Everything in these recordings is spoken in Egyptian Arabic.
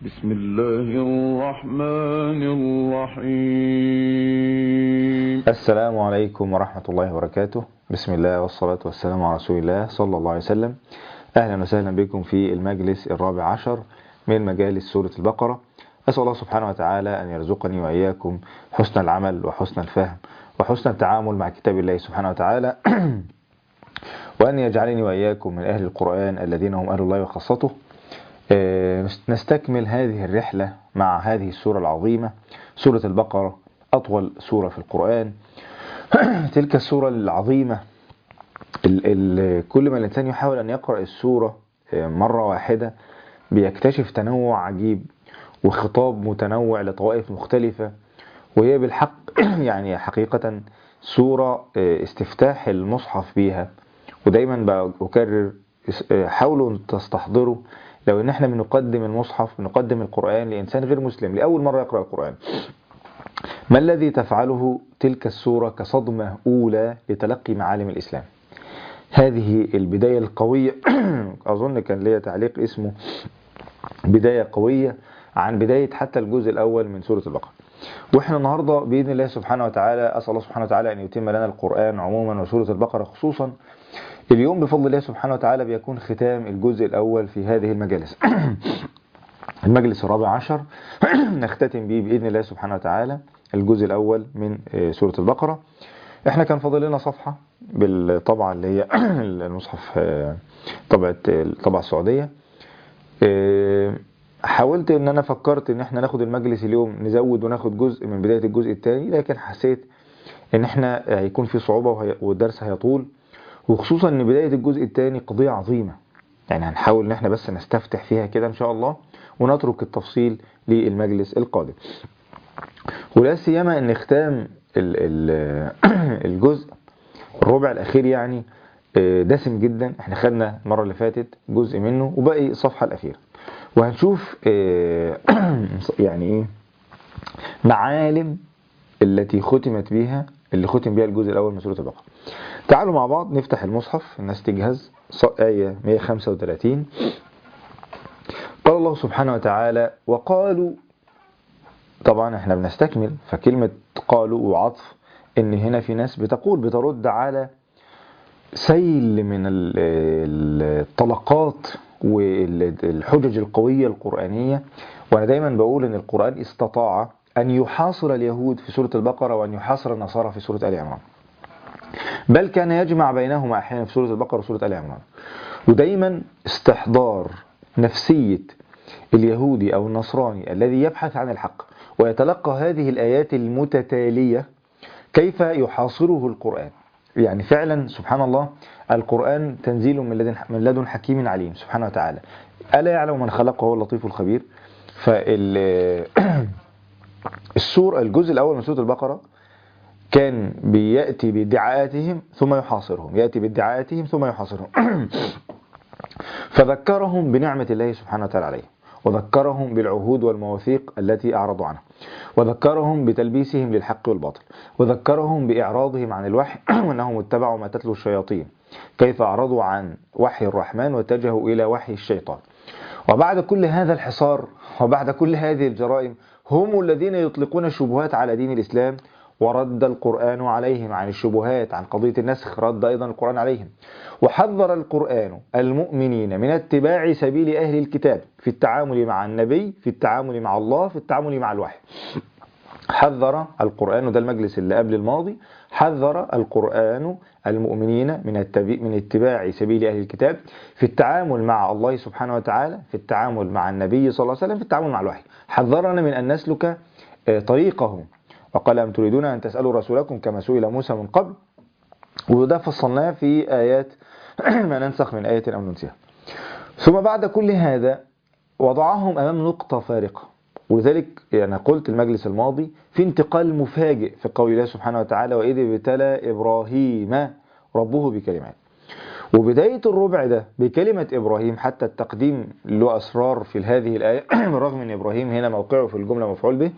بسم الله الرحمن الرحيم السلام عليكم ورحمة الله وبركاته بسم الله والصلاة والسلام على رسول الله صلى الله عليه وسلم أهلا وسهلا بكم في المجلس الرابع عشر من مجالس سورة البقرة أسأل الله سبحانه وتعالى أن يرزقني وإياكم حسن العمل وحسن الفهم وحسن التعامل مع كتاب الله سبحانه وتعالى وأن يجعلني وإياكم من أهل القرآن الذين هم أهل الله وخاصته نستكمل هذه الرحلة مع هذه السورة العظيمة سورة البقرة أطول سورة في القرآن تلك السورة العظيمة ال ال كل ما الإنسان يحاول أن يقرأ السورة مرة واحدة بيكتشف تنوع عجيب وخطاب متنوع لطوائف مختلفة وهي بالحق يعني حقيقة سورة استفتاح المصحف بيها ودايما بكرر حاولوا تستحضروا لو ان احنا بنقدم المصحف بنقدم القرآن لإنسان غير مسلم لأول مرة يقرأ القرآن ما الذي تفعله تلك السورة كصدمة أولى لتلقي معالم الإسلام هذه البداية القوية أظن كان ليا تعليق اسمه بداية قوية عن بداية حتى الجزء الأول من سورة البقرة واحنا النهاردة بإذن الله سبحانه وتعالى أسأل الله سبحانه وتعالى أن يتم لنا القرآن عموما وسورة البقرة خصوصا اليوم بفضل الله سبحانه وتعالى بيكون ختام الجزء الأول في هذه المجالس المجلس الرابع عشر نختتم به بإذن الله سبحانه وتعالى الجزء الأول من سورة البقرة احنا كان فاضل لنا صفحة بالطبعة اللي هي المصحف طبعة الطبعة السعودية حاولت ان انا فكرت ان احنا ناخد المجلس اليوم نزود وناخد جزء من بداية الجزء الثاني لكن حسيت ان احنا هيكون في صعوبة والدرس هيطول وخصوصا ان بداية الجزء الثاني قضية عظيمة يعني هنحاول ان احنا بس نستفتح فيها كده ان شاء الله ونترك التفصيل للمجلس القادم ولا سيما ان ختام الجزء الربع الاخير يعني دسم جدا احنا خدنا المرة اللي فاتت جزء منه وباقي الصفحة الاخيرة وهنشوف يعني ايه معالم التي ختمت بها اللي ختم بها الجزء الاول من سورة البقرة تعالوا مع بعض نفتح المصحف الناس تجهز آية 135 قال الله سبحانه وتعالى وقالوا طبعا احنا بنستكمل فكلمة قالوا وعطف ان هنا في ناس بتقول بترد على سيل من الطلقات والحجج القوية القرآنية وانا دايما بقول ان القرآن استطاع ان يحاصر اليهود في سورة البقرة وان يحاصر النصارى في سورة آل عمران بل كان يجمع بينهما احيانا في سورة البقرة وسورة آل عمران ودايما استحضار نفسية اليهودي أو النصراني الذي يبحث عن الحق ويتلقى هذه الآيات المتتالية كيف يحاصره القرآن يعني فعلا سبحان الله القرآن تنزيل من لدن, من لدن حكيم عليم سبحانه وتعالى ألا يعلم من خلق وهو اللطيف الخبير فال السور الجزء الأول من سورة البقرة كان بيأتي بادعاءاتهم ثم يحاصرهم يأتي بادعاءاتهم ثم يحاصرهم فذكرهم بنعمة الله سبحانه وتعالى عليهم وذكرهم بالعهود والمواثيق التي أعرضوا عنها وذكرهم بتلبيسهم للحق والباطل وذكرهم بإعراضهم عن الوحي وأنهم اتبعوا ما تتلو الشياطين كيف أعرضوا عن وحي الرحمن واتجهوا إلى وحي الشيطان وبعد كل هذا الحصار وبعد كل هذه الجرائم هم الذين يطلقون الشبهات على دين الإسلام ورد القرآن عليهم عن الشبهات عن قضية النسخ رد أيضا القرآن عليهم وحذر القرآن المؤمنين من اتباع سبيل أهل الكتاب في التعامل مع النبي في التعامل مع الله في التعامل مع الوحي حذر القرآن وده المجلس اللي قبل الماضي حذر القرآن المؤمنين من من اتباع سبيل أهل الكتاب في التعامل مع الله سبحانه وتعالى في التعامل مع النبي صلى الله عليه وسلم في التعامل مع الوحي حذرنا من أن نسلك طريقه وقال أم تريدون أن تسألوا رسولكم كما سئل موسى من قبل وده فصلناه في آيات ما ننسخ من آية أو ننسيها ثم بعد كل هذا وضعهم أمام نقطة فارقة ولذلك يعني قلت المجلس الماضي في انتقال مفاجئ في قول الله سبحانه وتعالى وإذ ابتلى إبراهيم ربه بكلمات وبداية الربع ده بكلمة إبراهيم حتى التقديم له أسرار في هذه الآية بالرغم من إبراهيم هنا موقعه في الجملة مفعول به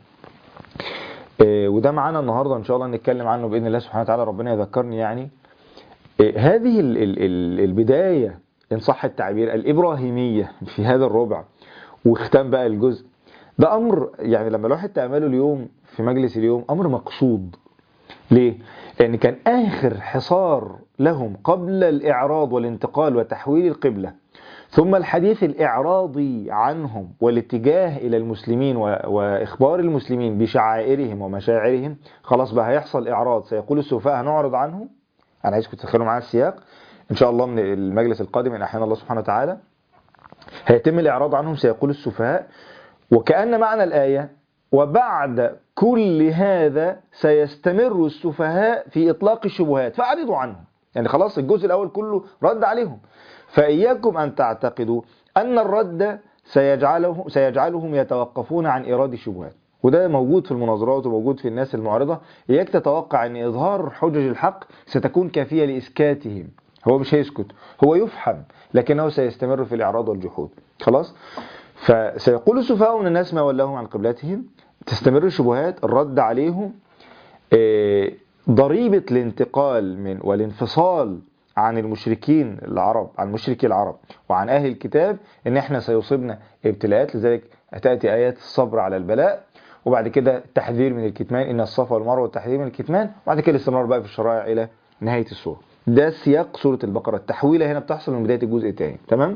وده معانا النهاردة إن شاء الله نتكلم عنه بإذن الله سبحانه وتعالى ربنا يذكرني يعني هذه البداية إن صح التعبير الإبراهيمية في هذا الربع واختم بقى الجزء ده امر يعني لما الواحد تأمله اليوم في مجلس اليوم امر مقصود ليه؟ لأن كان آخر حصار لهم قبل الإعراض والانتقال وتحويل القبلة ثم الحديث الإعراضي عنهم والاتجاه إلى المسلمين و... وإخبار المسلمين بشعائرهم ومشاعرهم خلاص بقى هيحصل إعراض سيقول السفهاء هنعرض عنهم أنا عايزكم تتخيلوا معايا السياق إن شاء الله من المجلس القادم إن أحيانا الله سبحانه وتعالى هيتم الإعراض عنهم سيقول السفهاء وكأن معنى الآية وبعد كل هذا سيستمر السفهاء في إطلاق الشبهات فأعرضوا عنهم يعني خلاص الجزء الأول كله رد عليهم فإياكم أن تعتقدوا أن الرد سيجعله سيجعلهم يتوقفون عن إيراد الشبهات وده موجود في المناظرات وموجود في الناس المعارضة إياك تتوقع أن إظهار حجج الحق ستكون كافية لإسكاتهم هو مش هيسكت هو يفهم لكنه سيستمر في الإعراض والجحود خلاص فسيقول السفهاء من الناس ما ولاهم عن قبلتهم تستمر الشبهات الرد عليهم آه، ضريبة الانتقال من والانفصال عن المشركين العرب عن مشركي العرب وعن أهل الكتاب إن إحنا سيصيبنا ابتلاءات لذلك تأتي آيات الصبر على البلاء وبعد كده التحذير من الكتمان إن الصفا والمروة والتحذير من الكتمان وبعد كده الاستمرار بقى في الشرائع إلى نهاية السورة ده سياق سورة البقرة التحويلة هنا بتحصل من بداية الجزء الثاني تمام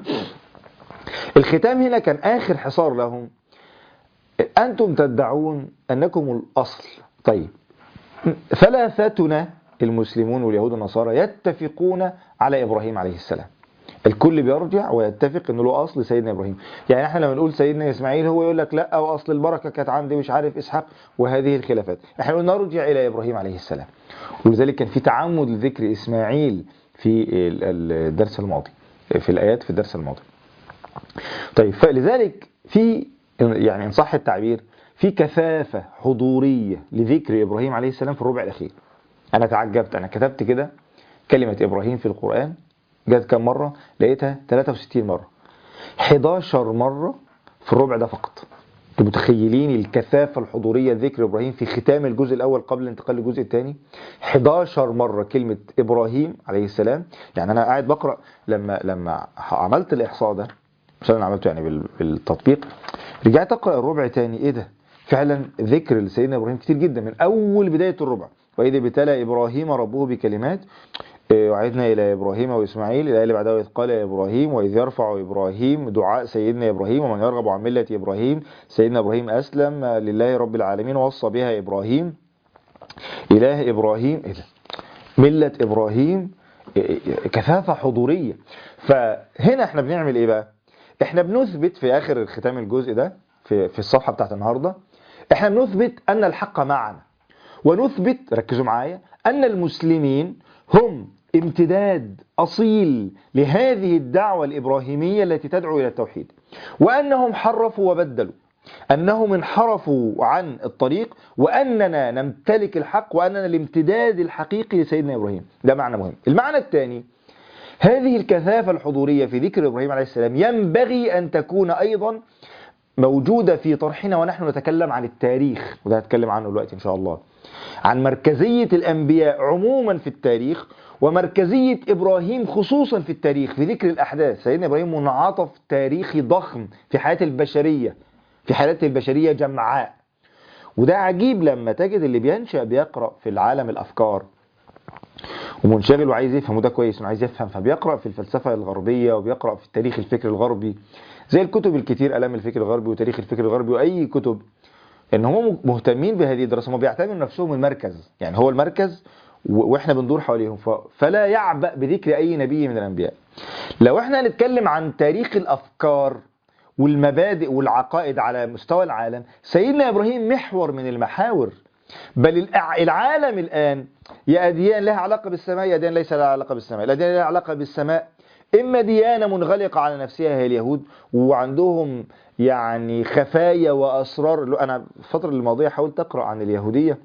الختام هنا كان آخر حصار لهم أنتم تدعون أنكم الأصل طيب ثلاثتنا المسلمون واليهود والنصارى يتفقون على إبراهيم عليه السلام الكل بيرجع ويتفق انه له اصل سيدنا ابراهيم يعني احنا لما نقول سيدنا اسماعيل هو يقول لك لا واصل البركه كانت عندي مش عارف اسحاق وهذه الخلافات احنا نقول نرجع الى ابراهيم عليه السلام ولذلك كان في تعمد لذكر اسماعيل في الدرس الماضي في الايات في الدرس الماضي طيب فلذلك في يعني ان صح التعبير في كثافه حضوريه لذكر ابراهيم عليه السلام في الربع الاخير انا تعجبت انا كتبت كده كلمه ابراهيم في القران جت كم مرة لقيتها 63 مرة 11 مرة في الربع ده فقط انتوا متخيلين الكثافة الحضورية ذكر إبراهيم في ختام الجزء الأول قبل الانتقال للجزء الثاني 11 مرة كلمة إبراهيم عليه السلام يعني أنا قاعد بقرأ لما لما عملت الإحصاء ده مش أنا عملته يعني بال- بالتطبيق رجعت أقرأ الربع تاني إيه ده فعلا ذكر لسيدنا إبراهيم كتير جدا من أول بداية الربع وإذا ابتلى إبراهيم ربه بكلمات إيه، وعدنا إلى إبراهيم وإسماعيل الآية اللي بعدها إذ قال يا إبراهيم وإذ يرفع إبراهيم دعاء سيدنا إبراهيم ومن يرغب عن ملة إبراهيم سيدنا إبراهيم أسلم لله رب العالمين ووصى بها إبراهيم إله إبراهيم إيه ده؟ ملة إبراهيم إيه، إيه، كثافة حضورية فهنا احنا بنعمل إيه بقى احنا بنثبت في آخر ختام الجزء ده في, في الصفحة بتاعت النهاردة احنا بنثبت أن الحق معنا ونثبت ركزوا معايا أن المسلمين هم امتداد أصيل لهذه الدعوة الإبراهيمية التي تدعو إلى التوحيد وأنهم حرفوا وبدلوا أنهم انحرفوا عن الطريق وأننا نمتلك الحق وأننا الامتداد الحقيقي لسيدنا إبراهيم ده معنى مهم المعنى الثاني هذه الكثافة الحضورية في ذكر إبراهيم عليه السلام ينبغي أن تكون أيضا موجودة في طرحنا ونحن نتكلم عن التاريخ وده هتكلم عنه دلوقتي إن شاء الله عن مركزية الأنبياء عموما في التاريخ ومركزية إبراهيم خصوصا في التاريخ في ذكر الأحداث سيدنا إبراهيم منعطف تاريخي ضخم في حياة البشرية في حياة البشرية جمعاء وده عجيب لما تجد اللي بينشأ بيقرأ في العالم الأفكار ومنشغل وعايز يفهم وده كويس وعايز يفهم فبيقرأ في الفلسفة الغربية وبيقرأ في التاريخ الفكر الغربي زي الكتب الكتير ألام الفكر الغربي وتاريخ الفكر الغربي وأي كتب ان هم مهتمين بهذه الدراسه هم بيعتبروا نفسهم المركز يعني هو المركز و- واحنا بندور حواليهم ف- فلا يعبأ بذكر اي نبي من الانبياء لو احنا هنتكلم عن تاريخ الافكار والمبادئ والعقائد على مستوى العالم سيدنا ابراهيم محور من المحاور بل الأع- العالم الان يا اديان لها علاقه بالسماء يا اديان ليس لها علاقه بالسماء الاديان لها علاقه بالسماء اما ديانه منغلقه على نفسها هي اليهود وعندهم يعني خفايا واسرار انا الفتره الماضيه حاولت اقرا عن اليهوديه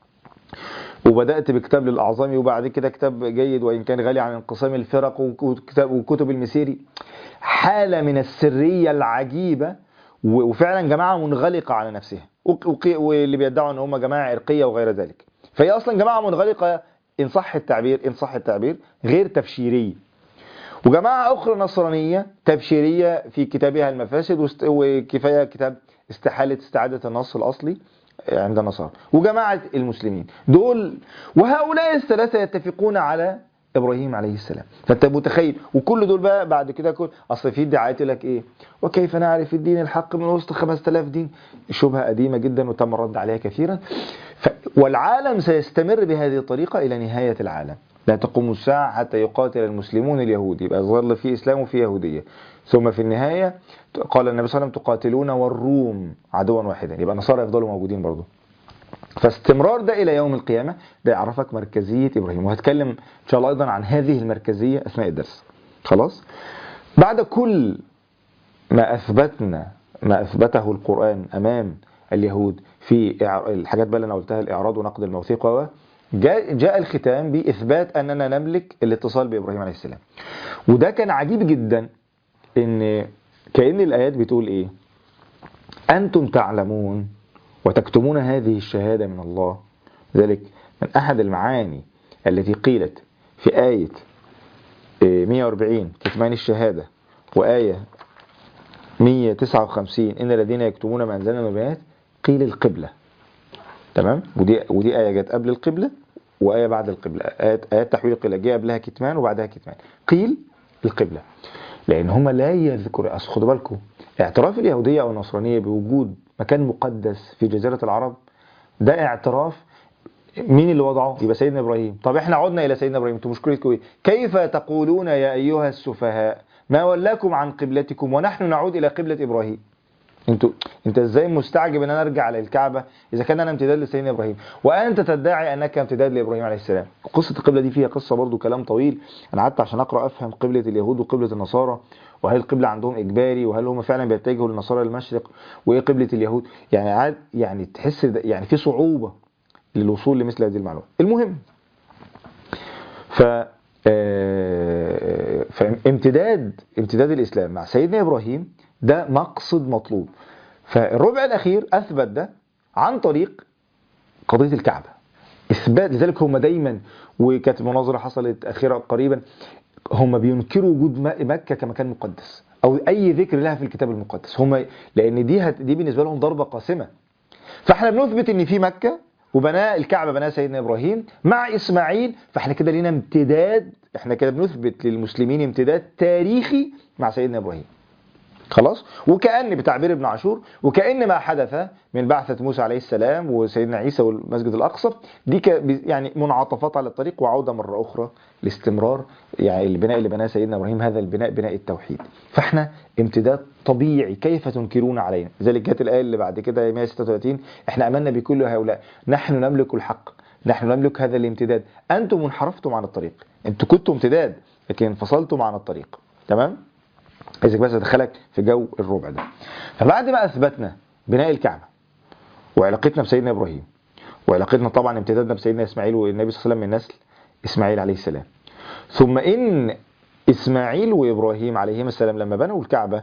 وبدات بكتاب للاعظمي وبعد كده كتاب جيد وان كان غالي عن انقسام الفرق وكتاب وكتب المسيري حاله من السريه العجيبه و- وفعلا جماعه منغلقه على نفسها وق- وق- واللي بيدعوا ان هم جماعه عرقيه وغير ذلك فهي اصلا جماعه منغلقه ان صح التعبير ان صح التعبير غير تبشيريه وجماعة أخرى نصرانية تبشيرية في كتابها المفاسد واست- وكفاية كتاب استحالة استعادة النص الأصلي عند النصارى وجماعة المسلمين دول وهؤلاء الثلاثة يتفقون على ابراهيم عليه السلام فانت متخيل وكل دول بقى بعد كده كل اصل في ادعاءات لك ايه وكيف نعرف الدين الحق من وسط 5000 دين شبهه قديمه جدا وتم الرد عليها كثيرا ف... والعالم سيستمر بهذه الطريقه الى نهايه العالم لا تقوم الساعه حتى يقاتل المسلمون اليهود يبقى ظل في اسلام وفي يهوديه ثم في النهايه قال النبي صلى الله عليه وسلم تقاتلون والروم عدوا واحدا يبقى النصارى يفضلوا موجودين برضه فاستمرار ده الى يوم القيامه ده يعرفك مركزيه ابراهيم وهتكلم ان شاء الله ايضا عن هذه المركزيه اثناء الدرس خلاص بعد كل ما اثبتنا ما اثبته القران امام اليهود في إع- الحاجات بقى اللي انا قلتها الاعراض ونقد الموثيق و جاء, جاء الختام باثبات اننا نملك الاتصال بابراهيم عليه السلام وده كان عجيب جدا ان كأن الايات بتقول ايه انتم تعلمون وتكتمون هذه الشهادة من الله ذلك من أحد المعاني التي قيلت في آية إيه، 140 كتمان الشهادة وآية 159 إن الذين يكتمون ما أنزلنا من البيانات قيل القبلة تمام ودي ودي آية جت قبل القبلة وآية بعد القبلة آيات, آيات تحويل القبلة جه قبلها كتمان وبعدها كتمان قيل القبلة لأن هما لا يذكر أصل خدوا بالكم اعتراف اليهودية أو النصرانية بوجود مكان مقدس في جزيرة العرب ده اعتراف مين اللي وضعه؟ يبقى سيدنا ابراهيم، طب احنا عدنا الى سيدنا ابراهيم، انتوا مشكلتكم ايه؟ كيف تقولون يا ايها السفهاء ما ولاكم عن قبلتكم ونحن نعود الى قبلة ابراهيم؟ انتوا انت ازاي مستعجب ان انا ارجع للكعبه اذا كان انا امتداد لسيدنا ابراهيم وانت تدعي انك امتداد لابراهيم عليه السلام قصه القبله دي فيها قصه برضو كلام طويل انا قعدت عشان اقرا افهم قبله اليهود وقبله النصارى وهل القبله عندهم اجباري وهل هم فعلا بيتجهوا للنصارى المشرق وايه قبله اليهود يعني عاد يعني تحس ده- يعني في صعوبه للوصول لمثل هذه المعلومات المهم ف آه، فامتداد امتداد الاسلام مع سيدنا ابراهيم ده مقصد مطلوب فالربع الاخير اثبت ده عن طريق قضيه الكعبه اثبات لذلك هم دايما وكانت مناظره حصلت اخيرا قريبا هم بينكروا وجود م- مكه كمكان مقدس او اي ذكر لها في الكتاب المقدس هم لان دي هت- دي بالنسبه لهم ضربه قاسمه فاحنا بنثبت ان في مكه وبناء الكعبه بناها سيدنا ابراهيم مع اسماعيل فاحنا كده لينا امتداد احنا كده بنثبت للمسلمين امتداد تاريخي مع سيدنا ابراهيم خلاص وكأن بتعبير ابن عاشور وكأن ما حدث من بعثة موسى عليه السلام وسيدنا عيسى والمسجد الأقصى دي ك- يعني منعطفات على الطريق وعودة مرة أخرى لاستمرار يعني البناء اللي بناه سيدنا إبراهيم هذا البناء بناء التوحيد فاحنا امتداد طبيعي كيف تنكرون علينا لذلك جت الآية اللي بعد كده 136 احنا أمنا بكل هؤلاء نحن نملك الحق نحن نملك هذا الامتداد أنتم انحرفتم عن الطريق انتم كنتم امتداد لكن انفصلتم عن الطريق تمام عايزك بس ادخلك في جو الربع ده فبعد ما اثبتنا بناء الكعبه وعلاقتنا بسيدنا ابراهيم وعلاقتنا طبعا امتدادنا بسيدنا اسماعيل والنبي صلى الله عليه وسلم من نسل اسماعيل عليه السلام ثم ان اسماعيل وابراهيم عليهما السلام لما بنوا الكعبه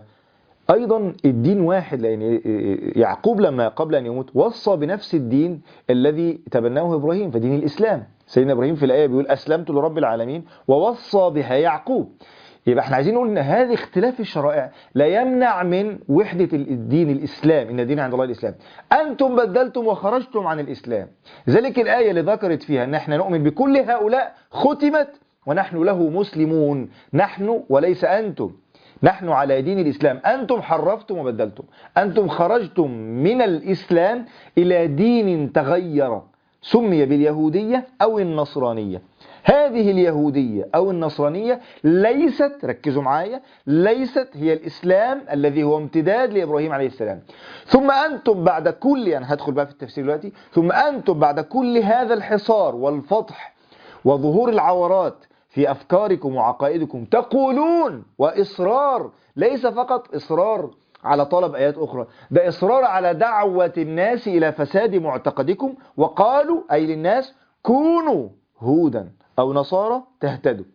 ايضا الدين واحد لان يعقوب لما قبل ان يموت وصى بنفس الدين الذي تبناه ابراهيم فدين الاسلام سيدنا ابراهيم في الايه بيقول اسلمت لرب العالمين ووصى بها يعقوب يبقى احنا عايزين نقول ان هذه اختلاف الشرائع لا يمنع من وحده الدين الاسلام ان الدين عند الله الاسلام انتم بدلتم وخرجتم عن الاسلام ذلك الايه اللي ذكرت فيها ان احنا نؤمن بكل هؤلاء ختمت ونحن له مسلمون نحن وليس انتم نحن على دين الإسلام أنتم حرفتم وبدلتم أنتم خرجتم من الإسلام إلى دين تغير سمي باليهودية أو النصرانية هذه اليهودية أو النصرانية ليست ركزوا معايا ليست هي الإسلام الذي هو امتداد لإبراهيم عليه السلام ثم أنتم بعد كل يعني هدخل بقى في التفسير دلوقتي ثم أنتم بعد كل هذا الحصار والفتح وظهور العورات في أفكاركم وعقائدكم تقولون وإصرار ليس فقط إصرار على طلب آيات أخرى ده إصرار على دعوة الناس إلى فساد معتقدكم وقالوا أي للناس كونوا هودا أو نصارى تهتدوا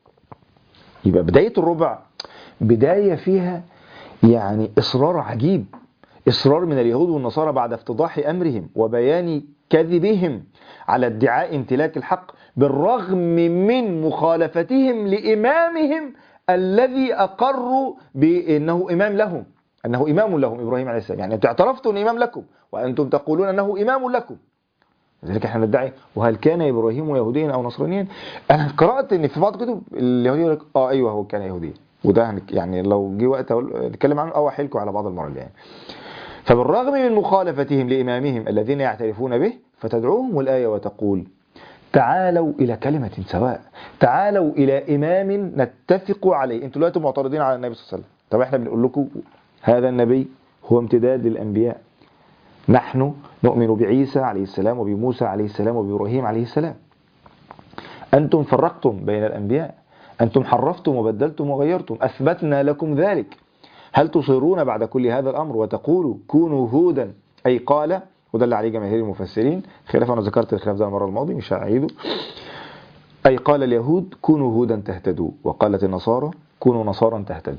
يبقى بداية الربع بداية فيها يعني إصرار عجيب إصرار من اليهود والنصارى بعد افتضاح أمرهم وبيان كذبهم على ادعاء امتلاك الحق بالرغم من مخالفتهم لإمامهم الذي أقروا بأنه إمام لهم أنه إمام لهم إبراهيم عليه السلام يعني أنتم اعترفتوا أن إمام لكم وأنتم تقولون أنه إمام لكم لذلك احنا ندعي وهل كان ابراهيم يهوديا او نصرانيا؟ انا قرات ان في بعض الكتب اليهوديه يقول لك اه ايوه هو كان يهوديا وده هنك- يعني لو جه وقت أقول- نتكلم عنه او احيلكم على بعض المره الجايه. فبالرغم من مخالفتهم لامامهم الذين يعترفون به فتدعوهم الايه وتقول تعالوا الى كلمه سواء، تعالوا الى امام نتفق عليه، انتوا دلوقتي معترضين على النبي صلى الله عليه وسلم، طب احنا بنقول لكم هذا النبي هو امتداد للانبياء نحن نؤمن بعيسى عليه السلام وبموسى عليه السلام وبإبراهيم عليه السلام أنتم فرقتم بين الأنبياء أنتم حرفتم وبدلتم وغيرتم أثبتنا لكم ذلك هل تصرون بعد كل هذا الأمر وتقولوا كونوا هودا أي قال وده اللي عليه جماهير المفسرين خلافا أنا ذكرت الخلاف ده المرة الماضية مش هعيده أي قال اليهود كونوا هودا تهتدوا وقالت النصارى كونوا نصارى تهتدوا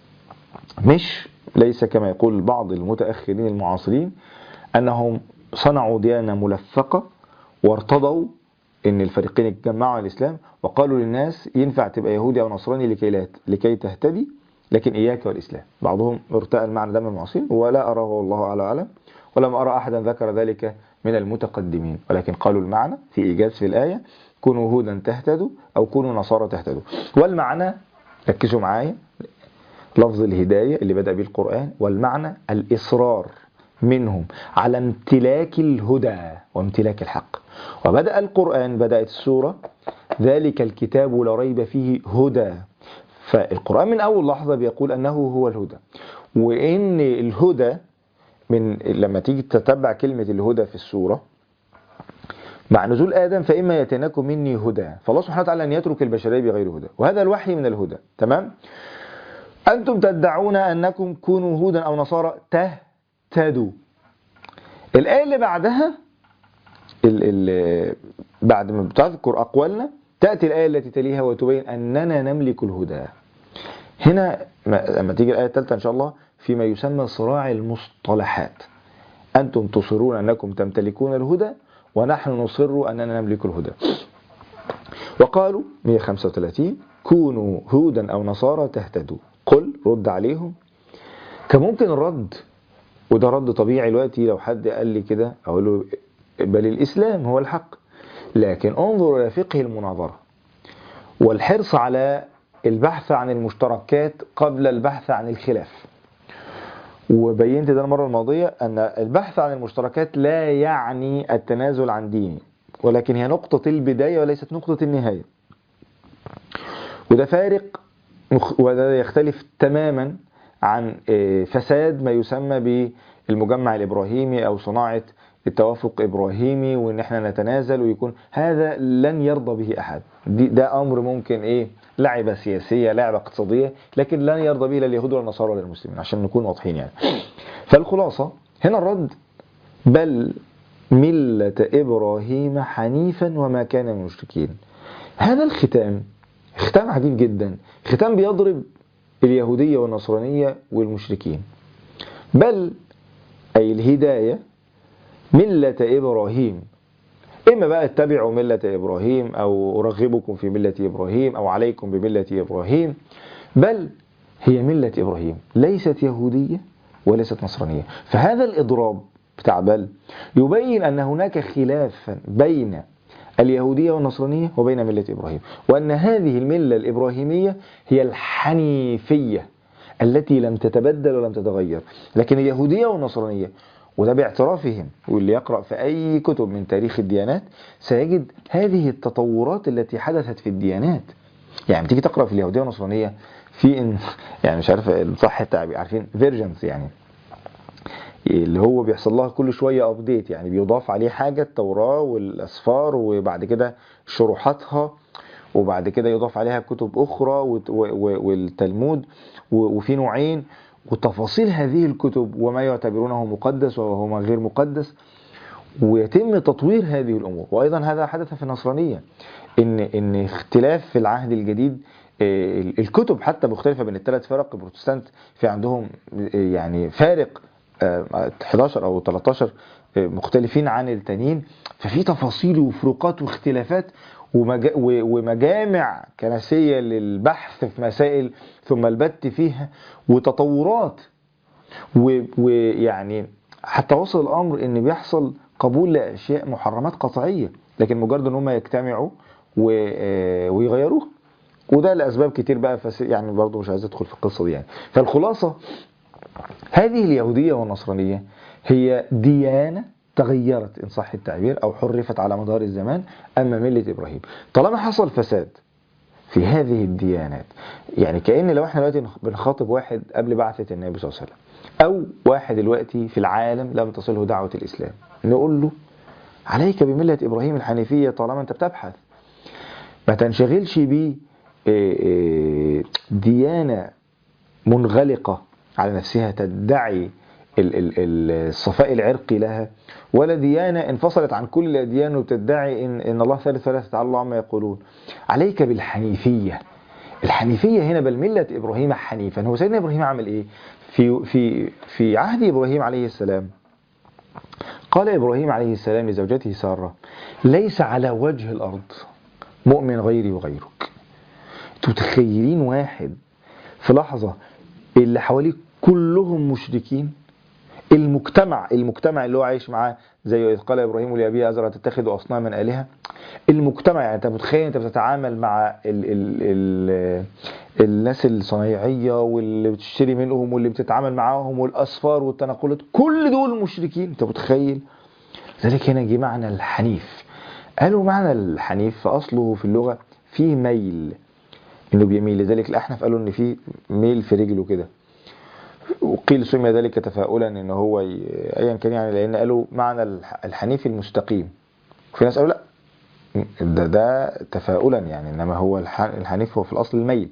مش ليس كما يقول بعض المتأخرين المعاصرين أنهم صنعوا ديانة ملفقة وارتضوا أن الفريقين يتجمعوا على الإسلام وقالوا للناس ينفع تبقى يهودي أو نصراني لكي, لا لكي تهتدي لكن إياك والإسلام بعضهم ارتأى المعنى ده من المعاصرين ولا أراه والله أعلى أعلم ولم أرى أحدا ذكر ذلك من المتقدمين ولكن قالوا المعنى في إيجاز في الآية كونوا هودا تهتدوا أو كونوا نصارى تهتدوا والمعنى ركزوا معايا لفظ الهداية اللي بدأ به القرآن والمعنى الإصرار منهم على امتلاك الهدى وامتلاك الحق وبدأ القرآن بدأت السورة ذلك الكتاب لا ريب فيه هدى فالقرآن من أول لحظة بيقول أنه هو الهدى وإن الهدى من لما تيجي تتبع كلمة الهدى في السورة مع نزول آدم فإما يتناكم مني هدى فالله سبحانه وتعالى أن يترك البشرية بغير هدى وهذا الوحي من الهدى تمام أنتم تدعون أنكم كونوا هودا أو نصارى تهتدوا الآية اللي بعدها ال ال بعد ما بتذكر أقوالنا تأتي الآية التي تليها وتبين أننا نملك الهدى هنا ما- لما تيجي الآية الثالثة إن شاء الله فيما يسمى صراع المصطلحات أنتم تصرون أنكم تمتلكون الهدى ونحن نصر أننا نملك الهدى وقالوا 135 كونوا هودا أو نصارى تهتدوا قل رد عليهم كان ممكن الرد وده رد طبيعي دلوقتي لو حد قال لي كده أقول له بل الإسلام هو الحق لكن انظر إلى فقه المناظرة والحرص على البحث عن المشتركات قبل البحث عن الخلاف وبينت ده المرة الماضية أن البحث عن المشتركات لا يعني التنازل عن ديني ولكن هي نقطة البداية وليست نقطة النهاية وده فارق مخ- وده يختلف تماما عن آه، فساد ما يسمى بالمجمع الإبراهيمي أو صناعة التوافق إبراهيمي وإن احنا نتنازل ويكون هذا لن يرضى به أحد دي ده أمر ممكن إيه لعبة سياسية لعبة اقتصادية لكن لن يرضى به لا اليهود ولا النصارى ولا المسلمين عشان نكون واضحين يعني فالخلاصة هنا الرد بل ملة إبراهيم حنيفا وما كان من المشركين هذا الختام ختام عجيب جدا ختام بيضرب اليهودية والنصرانية والمشركين بل أي الهداية ملة إبراهيم إما بقى اتبعوا ملة إبراهيم أو أرغبكم في ملة إبراهيم أو عليكم بملة إبراهيم بل هي ملة إبراهيم ليست يهودية وليست نصرانية فهذا الإضراب بتاع بل يبين أن هناك خلافا بين اليهودية والنصرانية وبين ملة إبراهيم وأن هذه الملة الإبراهيمية هي الحنيفية التي لم تتبدل ولم تتغير لكن اليهودية والنصرانية وده باعترافهم واللي يقرأ في أي كتب من تاريخ الديانات سيجد هذه التطورات التي حدثت في الديانات يعني تيجي تقرأ في اليهودية والنصرانية في إن يعني مش عارف صح التعبير عارفين فيرجنز يعني اللي هو بيحصل لها كل شوية أبديت يعني بيضاف عليه حاجة التوراة والأسفار وبعد كده شروحاتها وبعد كده يضاف عليها كتب أخرى وت- و- و- والتلمود و- وفي نوعين وتفاصيل هذه الكتب وما يعتبرونه مقدس وهو غير مقدس ويتم تطوير هذه الامور وايضا هذا حدث في النصرانيه ان ان اختلاف في العهد الجديد آه، الكتب حتى مختلفه بين الثلاث فرق البروتستانت في عندهم آه، يعني فارق آه، 11 او 13 آه، مختلفين عن التانيين ففي تفاصيل وفروقات واختلافات ومجا و- ومجامع كنسية للبحث في مسائل ثم البت فيها وتطورات و- ويعني حتى وصل الامر ان بيحصل قبول لاشياء محرمات قطعيه لكن مجرد ان هم يجتمعوا و- آه، ويغيروها وده لاسباب كتير بقى فس يعني برضه مش عايز ادخل في القصه دي يعني فالخلاصه هذه اليهوديه والنصرانيه هي ديانه تغيرت ان صح التعبير او حرفت على مدار الزمان اما مله ابراهيم طالما حصل فساد في هذه الديانات يعني كأن لو احنا دلوقتي بنخاطب واحد قبل بعثة النبي صلى الله عليه وسلم أو واحد دلوقتي في العالم لم تصله دعوة الإسلام نقول له عليك بملة إبراهيم الحنيفية طالما أنت بتبحث ما تنشغلش ب ديانة منغلقة على نفسها تدعي ال- ال- ال- الصفاء العرقي لها ولا ديانة انفصلت عن كل الأديان وبتدعي إن, إن الله ثالث ثلاثة تعالى الله عما يقولون عليك بالحنيفية الحنيفية هنا بل ملة إبراهيم حنيفا هو سيدنا إبراهيم عمل إيه في, في, في عهد إبراهيم عليه السلام قال إبراهيم عليه السلام لزوجته سارة ليس على وجه الأرض مؤمن غيري وغيرك انتوا متخيلين واحد في لحظة اللي حواليه كلهم مشركين المجتمع المجتمع اللي هو عايش معاه زي إذ قال إبراهيم لأبيه أزرع تتخذ أصناما آلهة المجتمع يعني أنت متخيل أنت بتتعامل مع ال ال ال الناس الصنايعية واللي بتشتري منهم واللي بتتعامل معاهم والأسفار والتنقلات كل دول مشركين أنت متخيل ذلك هنا جه معنى الحنيف قالوا معنى الحنيف في أصله في اللغة فيه ميل انه بيميل لذلك الاحنف قالوا ان في ميل في رجله كده وقيل سمي ذلك تفاؤلا ان هو ي... ايا كان يعني لان قالوا معنى الح- الحنيف المستقيم في ناس قالوا لا ده ده تفاؤلا يعني انما هو الح... الحنيف هو في الاصل الميل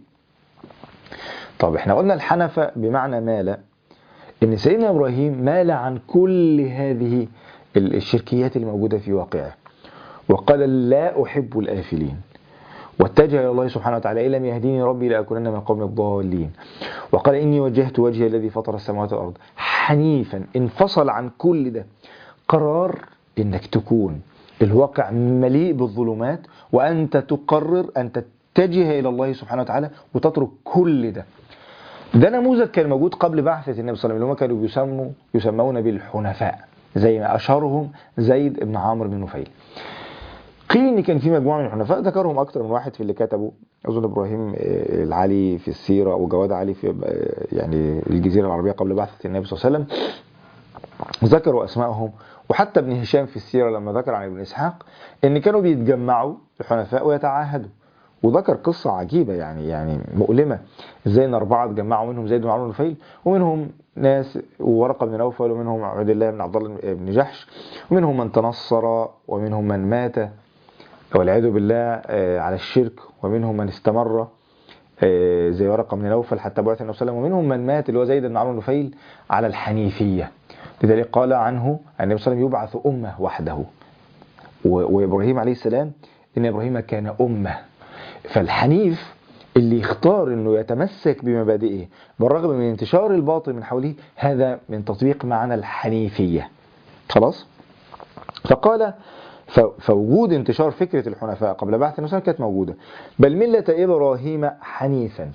طب احنا قلنا الحنف بمعنى مال ان سيدنا ابراهيم مال عن كل هذه ال- الشركيات الموجوده في واقعه وقال لا احب الافلين واتجه الى الله سبحانه وتعالى ان لم يهديني ربي لاكونن من القوم الضالين وقال اني وجهت وجهي الذي فطر السماوات والارض حنيفا انفصل عن كل ده قرار انك تكون الواقع مليء بالظلمات وانت تقرر ان تتجه الى الله سبحانه وتعالى وتترك كل ده ده نموذج كان موجود قبل بعثة النبي صلى الله عليه وسلم اللي هم كانوا بيسموا يسمون بالحنفاء زي ما أشهرهم زيد بن عمرو بن نفيل قيل ان كان في مجموعه من الحنفاء ذكرهم اكتر من واحد في اللي كتبوا اظن ابراهيم آه، العلي في السيره وجواد علي في آه، يعني الجزيره العربيه قبل بعثه النبي صلى الله عليه وسلم ذكروا اسمائهم وحتى ابن هشام في السيره لما ذكر عن ابن اسحاق ان كانوا بيتجمعوا الحنفاء ويتعاهدوا وذكر قصة عجيبة يعني يعني مؤلمة ازاي ان أربعة اتجمعوا منهم زيد بن عمرو بن نفيل ومنهم ناس ورقة بن نوفل ومنهم عبد الله بن عبد الله بن جحش ومنهم من تنصر ومنهم من مات والعياذ بالله آه، على الشرك ومنهم من استمر آه، زي ورقة بن نوفل حتى بعث النبي صلى الله عليه وسلم ومنهم من مات اللي هو زيد بن عمرو بن نفيل على الحنيفية لذلك قال عنه النبي صلى الله عليه وسلم يبعث أمة وحده و- وإبراهيم عليه السلام إن إبراهيم كان أمة فالحنيف اللي يختار انه يتمسك بمبادئه بالرغم من انتشار الباطل من حوله هذا من تطبيق معنى الحنيفية خلاص فقال ف- فوجود انتشار فكرة الحنفاء قبل بعث النبي صلى الله عليه وسلم كانت موجودة بل ملة إبراهيم حنيفا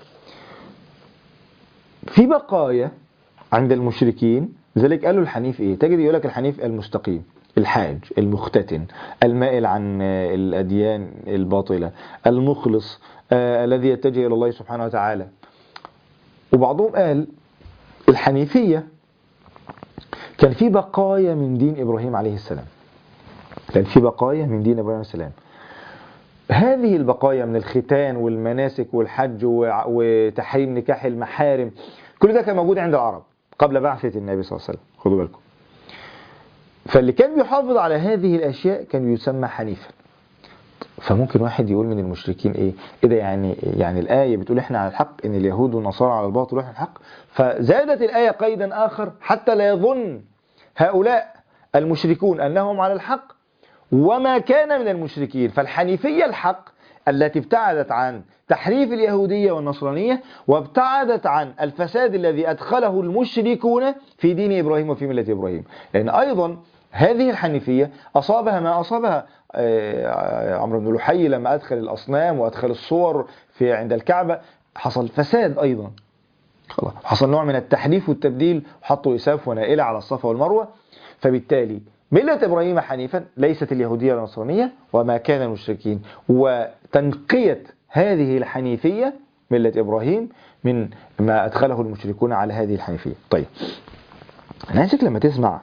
في بقايا عند المشركين لذلك قالوا الحنيف ايه تجد يقول لك الحنيف المستقيم الحاج المختتن المائل عن آه، الأديان الباطلة المخلص آه، الذي يتجه إلى الله سبحانه وتعالى وبعضهم قال الحنيفية كان في بقايا من دين إبراهيم عليه السلام كان في بقايا من دين إبراهيم عليه السلام هذه البقايا من الختان والمناسك والحج وع- وتحريم نكاح المحارم كل ده كان موجود عند العرب قبل بعثة النبي صلى الله عليه وسلم خدوا بالكم فاللي كان بيحافظ على هذه الأشياء كان يسمى حنيفا فممكن واحد يقول من المشركين ايه ايه ده يعني يعني الآية بتقول احنا على الحق ان اليهود والنصارى على الباطل واحنا على الحق فزادت الآية قيدا آخر حتى لا يظن هؤلاء المشركون أنهم على الحق وما كان من المشركين فالحنيفية الحق التي ابتعدت عن تحريف اليهودية والنصرانية وابتعدت عن الفساد الذي أدخله المشركون في دين إبراهيم وفي ملة إبراهيم لأن أيضا هذه الحنيفية أصابها ما أصابها آه، عمرو بن لحي لما ادخل الاصنام وادخل الصور في عند الكعبه حصل فساد ايضا خلاص حصل نوع من التحريف والتبديل وحطوا اساف ونائله على الصفا والمروه فبالتالي ملة إبراهيم حنيفا ليست اليهودية والنصرانية وما كان المشركين وتنقية هذه الحنيفية ملة إبراهيم من ما أدخله المشركون على هذه الحنيفية طيب أنا عايزك لما تسمع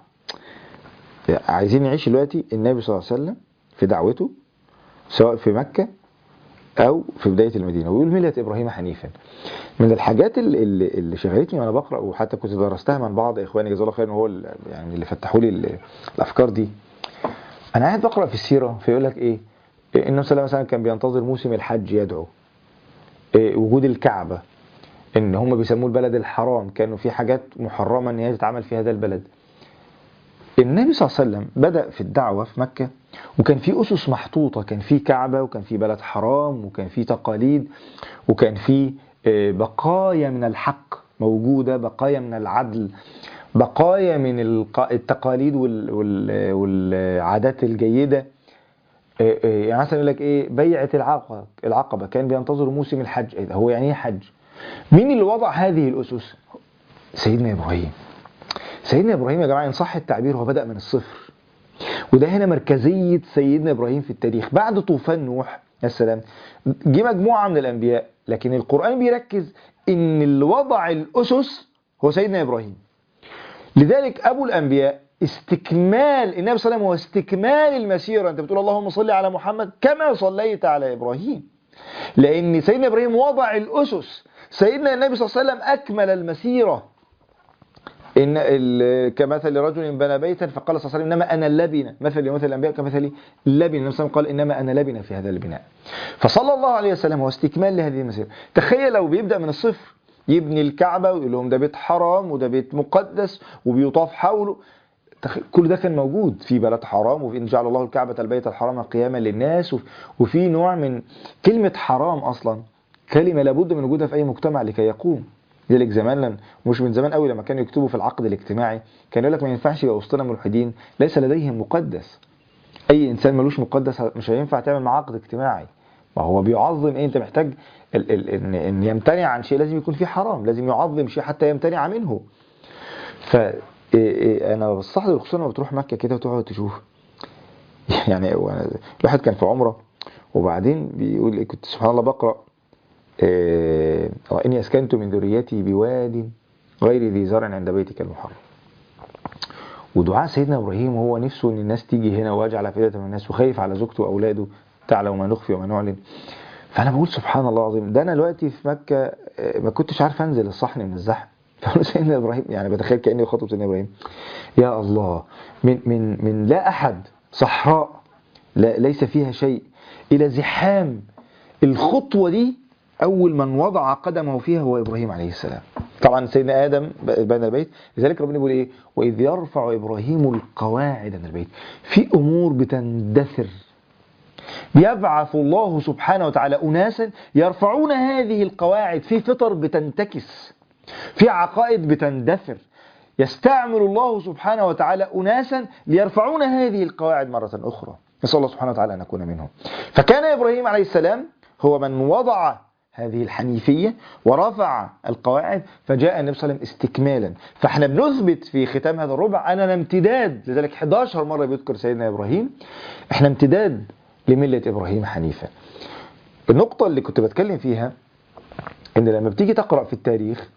عايزين نعيش دلوقتي النبي صلى الله عليه وسلم في دعوته سواء في مكة أو في بداية المدينة ويقول ملة إبراهيم حنيفا من الحاجات اللي, اللي اللي شغلتني وأنا بقرأ وحتى كنت درستها من بعض إخواني جزاه الله خير هو ال- يعني اللي فتحوا لي ال- الأفكار دي أنا قاعد بقرأ في السيرة فيقول لك إيه إيه، النبي صلى الله عليه وسلم مثلا كان بينتظر موسم الحج يدعو إيه، وجود الكعبة ان هم بيسموه البلد الحرام كانوا في حاجات محرمه ان هي تتعمل في هذا البلد النبي صلى الله عليه وسلم بدأ في الدعوة في مكة وكان في أسس محطوطة كان في كعبة وكان في بلد حرام وكان في تقاليد وكان في آه، بقايا من الحق موجودة بقايا من العدل بقايا من الق- التقاليد وال- وال- والعادات الجيدة آه، آه، يعني مثلا يقول لك ايه بيعة العقبة العقبة كان بينتظروا موسم الحج إيه ده؟ هو يعني ايه حج مين اللي وضع هذه الأسس سيدنا إبراهيم سيدنا إبراهيم يا جماعة إن صح التعبير هو بدأ من الصفر وده هنا مركزية سيدنا إبراهيم في التاريخ بعد طوفان نوح يا سلام جه مجموعة من الأنبياء لكن القرآن بيركز إن اللي وضع الأسس هو سيدنا إبراهيم لذلك أبو الأنبياء استكمال النبي صلى الله عليه وسلم هو استكمال المسيرة أنت بتقول اللهم صل على محمد كما صليت على إبراهيم لأن سيدنا إبراهيم وضع الأسس سيدنا النبي صلى الله عليه وسلم أكمل المسيرة إن ال- كمثل رجل بنى بيتا فقال صلى الله عليه وسلم إنما أنا اللبنة مثل مثل الأنبياء كمثل لبنة النبي صلى الله عليه وسلم قال إنما أنا لبنة في هذا البناء فصلى الله عليه وسلم هو استكمال لهذه المسيرة تخيل لو بيبدأ من الصفر يبني الكعبة ويقول لهم ده بيت حرام وده بيت مقدس وبيطاف حوله تخ- كل ده كان موجود في بلد حرام وفي ان جعل الله الكعبة البيت الحرام قياما للناس وف- وفي نوع من كلمة حرام اصلا كلمة لابد من وجودها في اي مجتمع لكي يقوم لذلك زمان لن- مش من زمان قوي لما كانوا يكتبوا في العقد الاجتماعي كان يقول لك ما ينفعش يبقى وسطنا ملحدين ليس لديهم مقدس اي انسان ملوش مقدس مش هينفع تعمل معاه عقد اجتماعي ما هو بيعظم ايه انت محتاج ال ال ان, إن يمتنع عن شيء لازم يكون فيه حرام لازم يعظم شيء حتى يمتنع منه ف إيه إيه انا بستحضر خصوصا لما بتروح مكه كده وتقعد تشوف يعني وأنا- الواحد كان في عمره وبعدين بيقول إيه، كنت سبحان الله بقرا إيه، واني اسكنت من ذريتي بواد غير ذي زرع عند بيتك المحرم ودعاء سيدنا ابراهيم هو نفسه ان الناس تيجي هنا واجعل افئده من الناس وخايف على زوجته واولاده تعلم ما نخفي وما نعلن فانا بقول سبحان الله العظيم ده انا دلوقتي في مكه آه، ما كنتش عارف انزل الصحن من الزحمه فقول سيدنا ابراهيم يعني بتخيل كاني بخاطب سيدنا ابراهيم يا الله من من من لا احد صحراء لا ليس فيها شيء الى زحام الخطوه دي اول من وضع قدمه فيها هو ابراهيم عليه السلام طبعا سيدنا ادم بنى البيت لذلك ربنا بيقول ايه واذ يرفع ابراهيم القواعد من البيت في امور بتندثر يبعث الله سبحانه وتعالى أناسا يرفعون هذه القواعد في فطر بتنتكس في عقائد بتندثر يستعمل الله سبحانه وتعالى أناسا ليرفعون هذه القواعد مرة أخرى نسأل الله سبحانه وتعالى أن نكون منهم فكان إبراهيم عليه السلام هو من وضع هذه الحنيفية ورفع القواعد فجاء النبي صلى الله عليه وسلم استكمالا فاحنا بنثبت في ختام هذا الربع أننا امتداد لذلك 11 مرة بيذكر سيدنا إبراهيم احنا امتداد لملة إبراهيم حنيفا النقطة اللي كنت بتكلم فيها ان لما بتيجي تقرأ في التاريخ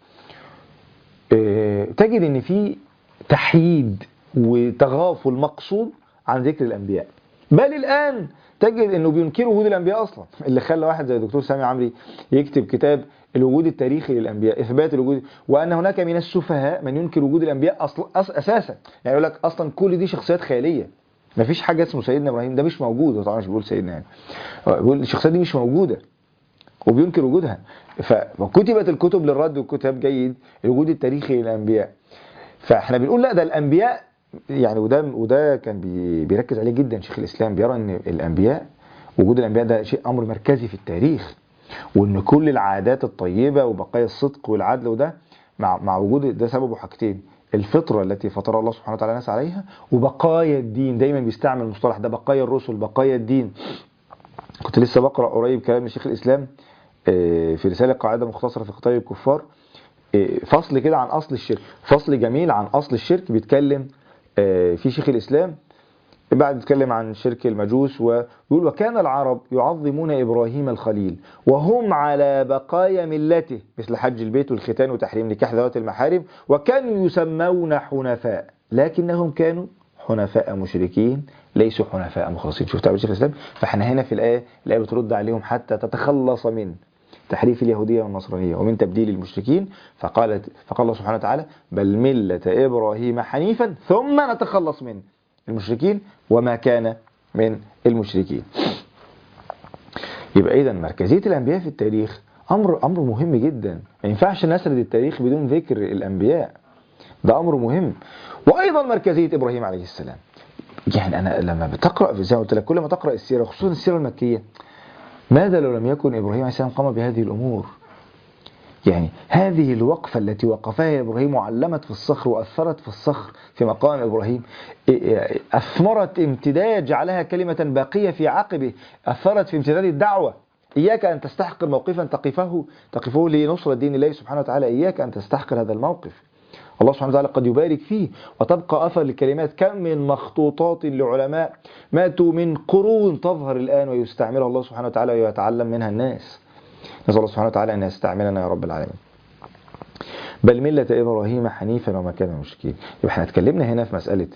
اه، تجد ان في تحييد وتغافل مقصود عن ذكر الانبياء بل الان تجد انه بينكروا وجود الانبياء اصلا اللي خلى واحد زي الدكتور سامي عمري يكتب كتاب الوجود التاريخي للانبياء اثبات الوجود وان هناك من السفهاء من ينكر وجود الانبياء اصلا أص اساسا يعني يقول لك اصلا كل دي شخصيات خياليه ما فيش حاجه اسمه سيدنا ابراهيم ده مش موجود هو طبعا مش بيقول سيدنا يعني هو بيقول الشخصيات دي مش موجوده وبينكر وجودها فكتبت الكتب للرد وكتاب جيد الوجود التاريخي للانبياء فاحنا بنقول لا ده الانبياء يعني وده وده كان بي بيركز عليه جدا شيخ الاسلام بيرى ان الانبياء وجود الانبياء ده شيء امر مركزي في التاريخ وان كل العادات الطيبه وبقايا الصدق والعدل وده مع مع وجود ده سببه حاجتين الفطرة التي فطر الله سبحانه وتعالى الناس عليها وبقايا الدين دايما بيستعمل المصطلح ده بقايا الرسل بقايا الدين كنت لسه بقرأ قريب كلام شيخ الإسلام آه، في رسالة قاعدة مختصرة في قتال الكفار آه، فصل كده عن أصل الشرك فصل جميل عن أصل الشرك بيتكلم آه، في شيخ الإسلام بعد يتكلم عن شرك المجوس ويقول وكان العرب يعظمون إبراهيم الخليل وهم على بقايا ملته مثل حج البيت والختان وتحريم نكاح ذوات المحارم وكانوا يسمون حنفاء لكنهم كانوا حنفاء مشركين ليسوا حنفاء مخلصين شفت تعبير شيخ الإسلام فاحنا هنا في الآية الآية بترد عليهم حتى تتخلص من تحريف اليهودية والنصرانية ومن تبديل المشركين فقالت فقال الله سبحانه وتعالى بل ملة إبراهيم حنيفا ثم نتخلص من المشركين وما كان من المشركين يبقى إذا مركزية الأنبياء في التاريخ أمر أمر مهم جدا ما ينفعش نسرد التاريخ بدون ذكر الأنبياء ده أمر مهم وأيضا مركزية إبراهيم عليه السلام يعني أنا لما بتقرأ زي ما قلت لك كل ما تقرأ السيرة خصوصا السيرة المكية ماذا لو لم يكن إبراهيم عليه السلام قام بهذه الأمور يعني هذه الوقفة التي وقفها إبراهيم وعلمت في الصخر وأثرت في الصخر في مقام إبراهيم أثمرت امتداد جعلها كلمة باقية في عقبه أثرت في امتداد الدعوة إياك أن تستحقر موقفا تقفه تقفه لنصرة دين الله سبحانه وتعالى إياك أن تستحقر هذا الموقف الله سبحانه وتعالى قد يبارك فيه وتبقى أثر للكلمات كم من مخطوطات لعلماء ماتوا من قرون تظهر الآن ويستعملها الله سبحانه وتعالى ويتعلم منها الناس نسأل الله سبحانه وتعالى أن يستعملنا يا رب العالمين بل ملة إبراهيم حنيفا وما كان مشركين يبقى احنا اتكلمنا هنا في مسألة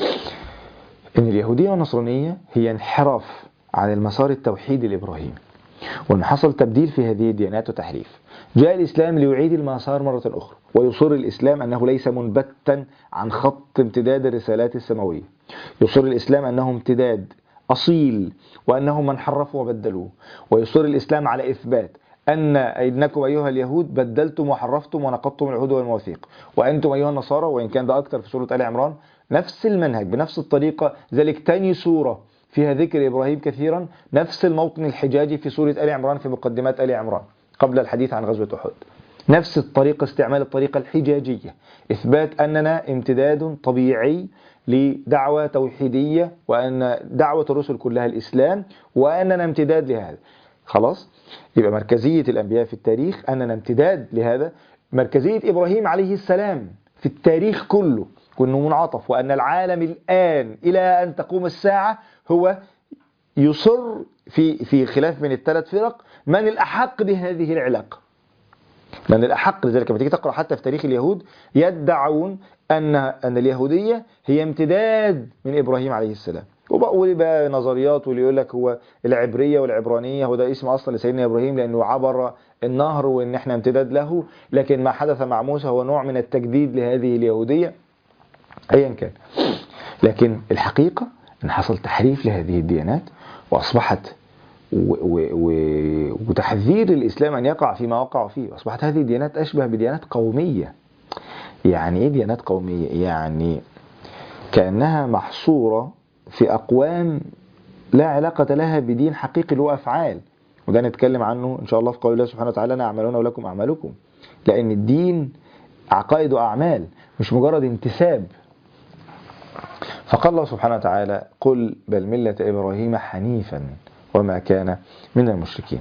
أن اليهودية والنصرانية هي انحراف عن المسار التوحيدي الإبراهيمي وأن حصل تبديل في هذه الديانات وتحريف جاء الإسلام ليعيد المسار مرة أخرى ويصر الإسلام أنه ليس منبتا عن خط امتداد الرسالات السماوية يصر الإسلام أنه امتداد أصيل وأنه من حرفوا وبدلوه ويصر الإسلام على إثبات أن إنكم أيها اليهود بدلتم وحرفتم ونقضتم العهود والمواثيق وأنتم أيها النصارى وإن كان ده أكثر في سورة آل عمران نفس المنهج بنفس الطريقة ذلك تاني سورة فيها ذكر إبراهيم كثيرا نفس الموطن الحجاجي في سورة آل عمران في مقدمات آل عمران قبل الحديث عن غزوة أحد نفس الطريقة استعمال الطريقة الحجاجية إثبات أننا امتداد طبيعي لدعوة توحيدية وأن دعوة الرسل كلها الإسلام وأننا امتداد لهذا خلاص يبقى مركزية الأنبياء في التاريخ أننا امتداد لهذا مركزية إبراهيم عليه السلام في التاريخ كله كأنه منعطف وأن العالم الآن إلى أن تقوم الساعة هو يصر في في خلاف من الثلاث فرق من الأحق بهذه العلاقة من الأحق لذلك لما تيجي تقرأ حتى في تاريخ اليهود يدعون أن أن اليهودية هي امتداد من إبراهيم عليه السلام وبقى بقى نظريات واللي يقول لك هو العبرية والعبرانية هو ده اسم أصلا لسيدنا إبراهيم لأنه عبر النهر وإن احنا امتداد له لكن ما حدث مع موسى هو نوع من التجديد لهذه اليهودية أيا كان لكن الحقيقة أن حصل تحريف لهذه الديانات وأصبحت و و و وتحذير الإسلام أن يقع فيما وقع فيه أصبحت هذه الديانات أشبه بديانات قومية يعني إيه ديانات قومية؟ يعني كأنها محصورة في أقوام لا علاقة لها بدين حقيقي اللي هو أفعال وده نتكلم عنه إن شاء الله في قول الله سبحانه وتعالى أنا أعملون ولكم أعمالكم لأن الدين عقائد وأعمال مش مجرد انتساب فقال الله سبحانه وتعالى قل بل ملة إبراهيم حنيفا وما كان من المشركين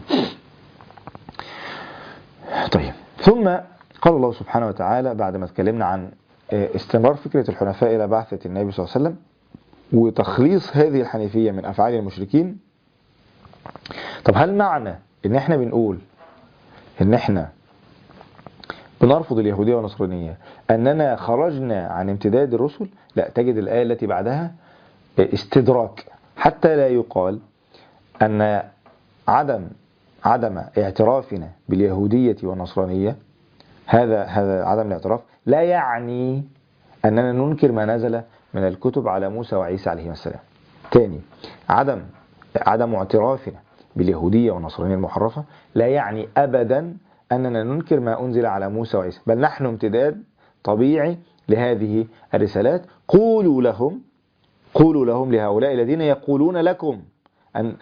طيب ثم قال الله سبحانه وتعالى بعد ما اتكلمنا عن استمرار فكرة الحنفاء إلى بعثة النبي صلى الله عليه وسلم وتخليص هذه الحنيفية من أفعال المشركين طب هل معنى ان احنا بنقول ان احنا بنرفض اليهودية والنصرانية أننا خرجنا عن امتداد الرسل لا تجد الآية التي بعدها استدراك حتى لا يقال أن عدم عدم اعترافنا باليهودية والنصرانية هذا هذا عدم الاعتراف لا يعني أننا ننكر ما نزل من الكتب على موسى وعيسى عليهما السلام ثاني عدم عدم اعترافنا باليهودية والنصرانية المحرفة لا يعني أبدا أننا ننكر ما أنزل على موسى وعيسى بل نحن امتداد طبيعي لهذه الرسالات قولوا لهم قولوا لهم لهؤلاء الذين يقولون لكم أن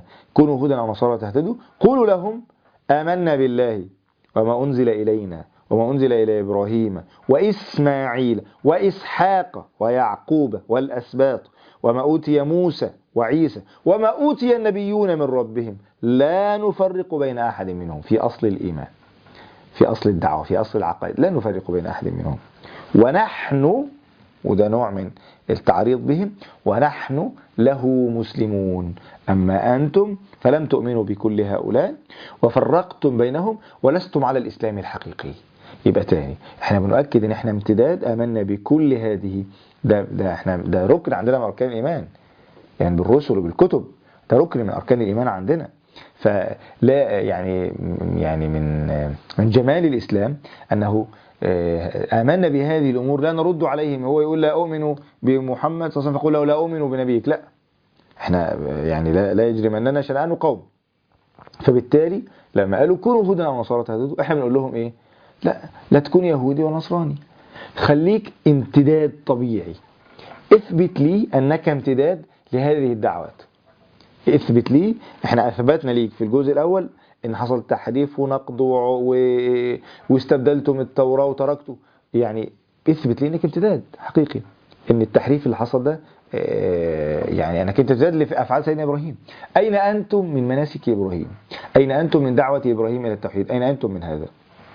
كونوا هدى أو نصارى تهتدوا قولوا لهم آمنا بالله وما أنزل إلينا وما أنزل إلى إبراهيم وإسماعيل وإسحاق ويعقوب والأسباط وما أوتي موسى وعيسى وما أوتي النبيون من ربهم لا نفرق بين أحد منهم في أصل الإيمان في أصل الدعوة في أصل العقائد لا نفرق بين أحد منهم ونحن وده نوع من التعريض بهم ونحن له مسلمون أما أنتم فلم تؤمنوا بكل هؤلاء وفرقتم بينهم ولستم على الإسلام الحقيقي يبقى تاني احنا بنؤكد ان احنا امتداد امنا بكل هذه ده ده احنا ده ركن عندنا من اركان الايمان يعني بالرسل وبالكتب ده ركن من اركان الايمان عندنا فلا يعني يعني من من جمال الاسلام انه آمنا بهذه الامور لا نرد عليهم هو يقول لا اؤمن بمحمد صلى الله عليه وسلم فقول له لا اؤمن بنبيك لا احنا يعني لا, لا يجرمننا شنآن قوم فبالتالي لما قالوا كونوا هودا او نصارى تهتدوا احنا بنقول لهم ايه لا لا تكون يهودي ولا نصراني خليك امتداد طبيعي اثبت لي انك امتداد لهذه الدعوات اثبت لي احنا اثبتنا ليك في الجزء الاول ان حصل تحريف ونقض و... و... واستبدلتم التوراة وتركته يعني اثبت لي انك امتداد حقيقي ان التحريف اللي حصل ده يعني انك امتداد لافعال سيدنا ابراهيم اين انتم من مناسك ابراهيم اين انتم من دعوة ابراهيم الى التوحيد اين انتم من هذا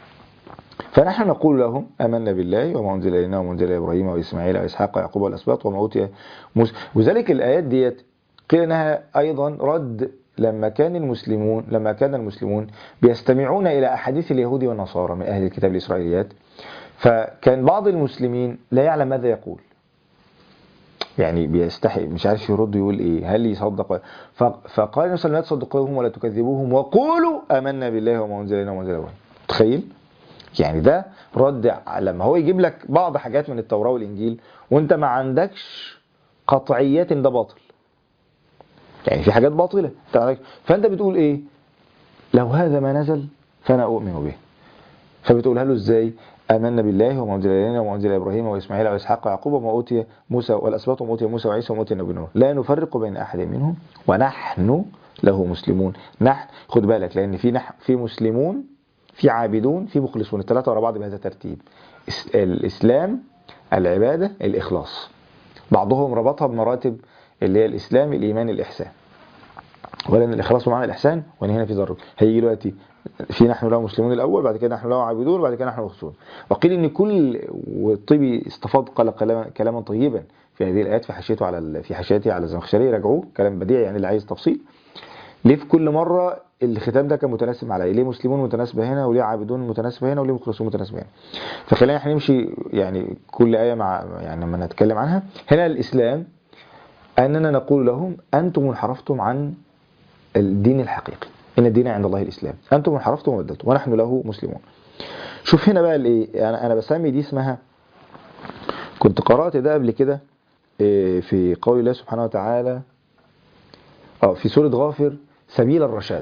فنحن نقول لهم آمنا بالله وما أنزل إلينا وما أنزل إلى إبراهيم وإسماعيل وإسحاق ويعقوب والأسباط وما أوتي موسى وذلك الآيات ديت قيل إنها أيضا رد لما كان المسلمون لما كان المسلمون بيستمعون إلى أحاديث اليهود والنصارى من أهل الكتاب الإسرائيليات فكان بعض المسلمين لا يعلم ماذا يقول يعني بيستحي مش عارف يرد يقول ايه هل يصدق فقال النبي صلى الله عليه وسلم لا تصدقوهم ولا تكذبوهم وقولوا امنا بالله وما انزل الينا وما انزل اليهم تخيل يعني ده رد لما هو يجيب لك بعض حاجات من التوراة والإنجيل وانت ما عندكش قطعيات ان ده باطل يعني في حاجات باطلة فانت بتقول ايه لو هذا ما نزل فانا اؤمن به فبتقولها له ازاي آمنا بالله وما أنزل إلينا وما أنزل إبراهيم وإسماعيل وإسحاق ويعقوب وما أوتي موسى والأسباط وما أوتي موسى وعيسى وما أوتي النبيون لا نفرق بين أحد منهم ونحن له مسلمون نحن خد بالك لأن في نح في مسلمون في عابدون في مخلصون الثلاثة ورا بعض بهذا الترتيب الإسلام العبادة الإخلاص بعضهم ربطها بمراتب اللي هي الإسلام الإيمان الإحسان ولأن الإخلاص بمعنى الإحسان وأن هنا في ضرب هيجي دلوقتي في نحن له مسلمون الأول بعد كده نحن له عابدون بعد كده نحن مخلصون وقيل إن كل والطبي استفاض قال كلاما, كلاما طيبا في هذه الآيات في حاشيته على في حاشيته على الزمخشري راجعوه كلام بديع يعني اللي عايز تفصيل ليه في كل مرة الختام ده كان متناسب على ايه ليه مسلمون متناسبة هنا وليه عابدون متناسبة هنا وليه مخلصون متناسبة هنا فخلينا احنا نمشي يعني كل آية مع يعني لما نتكلم عنها هنا الإسلام أننا نقول لهم أنتم انحرفتم عن الدين الحقيقي إن الدين عند الله الإسلام أنتم انحرفتم وبدلتم ونحن له مسلمون شوف هنا بقى الايه انا انا بسمي دي اسمها كنت قرأت ده قبل كده في قول الله سبحانه وتعالى اه في سورة غافر سبيل الرشاد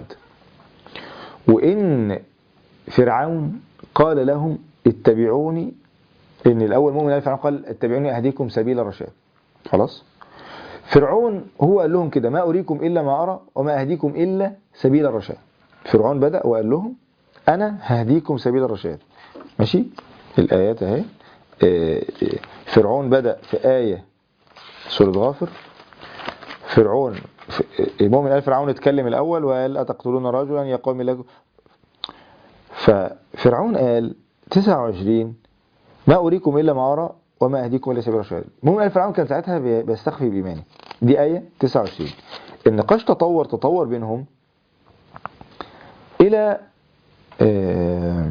وإن فرعون قال لهم اتبعوني إن الأول مؤمن آل فرعون قال اتبعوني أهديكم سبيل الرشاد خلاص فرعون هو قال لهم كده ما أريكم إلا ما أرى وما أهديكم إلا سبيل الرشاد فرعون بدأ وقال لهم أنا ههديكم سبيل الرشاد ماشي الآيات اهي فرعون بدأ في آية سورة غافر فرعون المؤمن قال فرعون اتكلم الأول وقال أتقتلون رجلا يقوم لكم ففرعون قال 29 ما أريكم إلا ما أرى وما أهديكم إلا سبيل الرشاد المؤمن قال فرعون كان ساعتها بيستخفي بإيمانه دي آية 29 النقاش تطور تطور بينهم إلى آه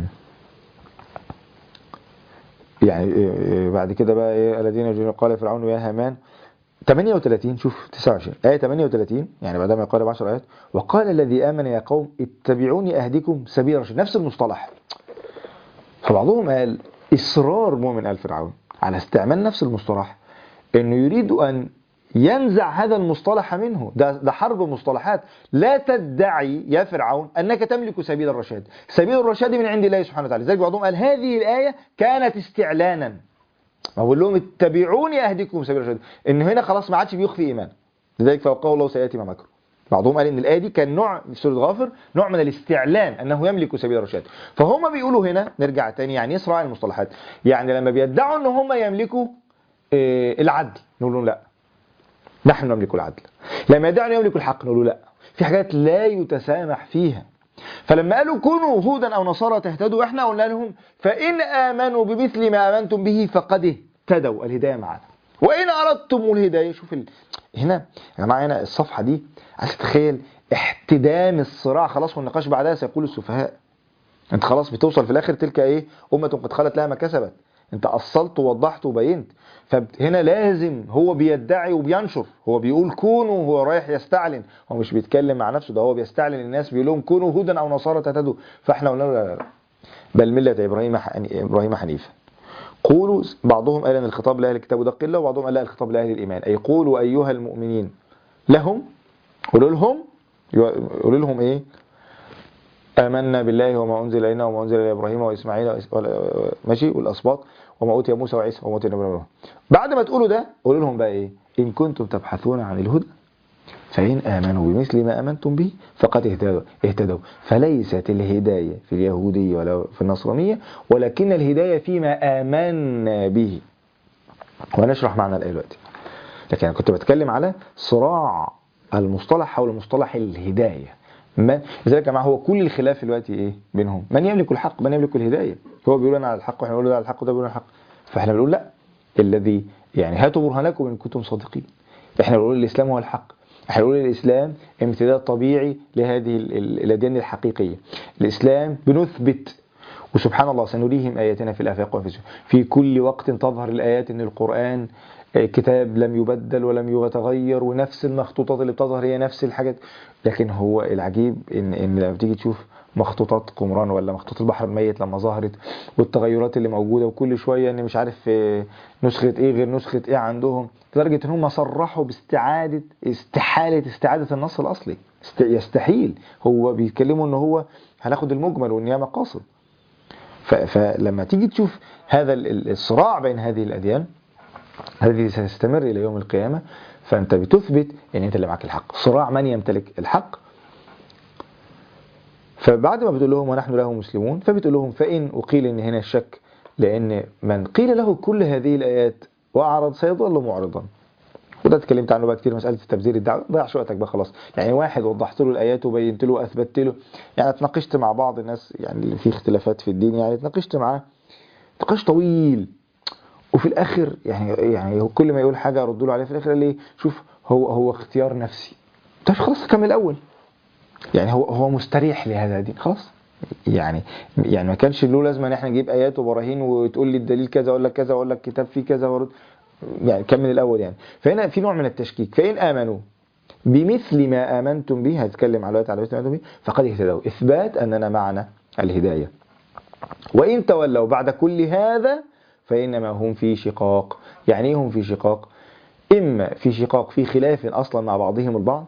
يعني بعد كده بقى ايه الذين يجون قال فرعون يا هامان 38 شوف 29 آية 38 يعني بعد ما يقارب 10 آيات وقال الذي آمن يا قوم اتبعوني أهدكم سبيل الرشاد نفس المصطلح فبعضهم قال إصرار مؤمن آل فرعون على استعمال نفس المصطلح إنه يريد أن ينزع هذا المصطلح منه ده, ده حرب مصطلحات لا تدعي يا فرعون أنك تملك سبيل الرشاد سبيل الرشاد من عند الله سبحانه وتعالى لذلك بعضهم قال هذه الآية كانت استعلانا ما بقول لهم اتبعوني أهدكم سبيل الرشاد إن هنا خلاص ما عادش بيخفي إيمان لذلك فوقاه الله سيأتي ما مكره بعضهم قال ان الايه دي كان نوع في سوره غافر نوع من الاستعلان انه يملك سبيل الرشاد فهم بيقولوا هنا نرجع تاني يعني ايه صراع المصطلحات يعني لما بيدعوا ان هم يملكوا آه، العدل نقول لهم لا نحن نملك العدل لما يدعوا ان يملكوا الحق نقول له لا في حاجات لا يتسامح فيها فلما قالوا كونوا هودا او نصارى تهتدوا احنا قلنا لهم فان امنوا بمثل ما امنتم به فقد اهتدوا الهدايه معنا وان اردتم الهدايه شوف ال... هنا يا جماعه هنا الصفحه دي عايز تتخيل احتدام الصراع خلاص والنقاش بعدها سيقول السفهاء انت خلاص بتوصل في الاخر تلك ايه امه قد خلت لها ما كسبت انت اصلت ووضحت وبينت فهنا لازم هو بيدعي وبينشر هو بيقول كونوا هو رايح يستعلن هو مش بيتكلم مع نفسه ده هو بيستعلن الناس بيقول لهم كونوا هودا او نصارى تهتدوا فاحنا قلنا له لا لا لا. بل مله ابراهيم حني- ابراهيم حنيفا قولوا بعضهم قال ان الخطاب لاهل الكتاب ودق الله وبعضهم قال لا الخطاب لاهل الايمان اي قولوا ايها المؤمنين لهم قولوا لهم قولوا لهم ايه آمنا بالله وما أنزل إلينا وما أنزل إلى إبراهيم وإسماعيل وإس- ولا- ماشي والأسباط وما أوتي موسى وعيسى وما أوتي النبي بعد ما تقولوا ده قولوا لهم بقى إيه إن كنتم تبحثون عن الهدى فإن آمنوا بمثل ما آمنتم به فقد اهتدوا اهتدوا فليست الهداية في اليهودية ولا في النصرانية ولكن الهداية فيما آمنا به وهنشرح معنى الآية دلوقتي لكن أنا كنت بتكلم على صراع المصطلح حول مصطلح الهداية من لذلك يا جماعه هو كل الخلاف دلوقتي ايه بينهم من يملك الحق من يملك الهدايه هو بيقول انا على الحق واحنا بنقول له على الحق وده بيقول على الحق فاحنا بنقول لا الذي يعني هاتوا برهانكم ان كنتم صادقين احنا بنقول الاسلام هو الحق احنا بنقول الاسلام امتداد طبيعي لهذه ال- ال- الاديان الحقيقيه الاسلام بنثبت وسبحان الله سنريهم آياتنا في الآفاق وفي السماء في كل وقت تظهر الآيات أن القرآن آه، كتاب لم يبدل ولم يتغير ونفس المخطوطات اللي بتظهر هي نفس الحاجات لكن هو العجيب إن, إن لما تيجي تشوف مخطوطات قمران ولا مخطوط البحر الميت لما ظهرت والتغيرات اللي موجودة وكل شوية ان مش عارف آه، نسخة ايه غير نسخة ايه عندهم لدرجة ان هم صرحوا باستعادة استحالة استعادة النص الاصلي است- يستحيل هو بيتكلموا ان هو هناخد المجمل وان هي مقاصد ف- فلما تيجي تشوف هذا ال- ال- الصراع بين هذه الأديان الذي سيستمر إلى يوم القيامة فأنت بتثبت أن أنت اللي معك الحق صراع من يمتلك الحق فبعد ما بتقول لهم ونحن له مسلمون فبتقول لهم فإن أقيل أن هنا الشك لأن من قيل له كل هذه الآيات وأعرض سيظل معرضا وده اتكلمت عنه بقى كتير مساله التبذير الدعوه ضيع وقتك بقى خلاص يعني واحد وضحت له الايات وبينت له واثبتت له يعني اتناقشت مع بعض الناس يعني اللي في اختلافات في الدين يعني اتناقشت معاه نقاش طويل وفي الاخر يعني يعني هو كل ما يقول حاجه ارد له عليها في الاخر قال لي شوف هو هو اختيار نفسي طيب خلاص كمل الاول يعني هو هو مستريح لهذا الدين خلاص يعني يعني ما كانش له لازمه ان احنا نجيب ايات وبراهين وتقول لي الدليل كذا اقول لك كذا اقول لك كتاب فيه كذا ورد يعني كمل الاول يعني فهنا في نوع من التشكيك فان امنوا بمثل ما امنتم به هتكلم على الوقت على مثل ما امنتم به فقد اهتدوا اثبات اننا معنا الهدايه وان تولوا بعد كل هذا فانما هم في شقاق يعني ايه هم في شقاق اما في شقاق في خلاف اصلا مع بعضهم البعض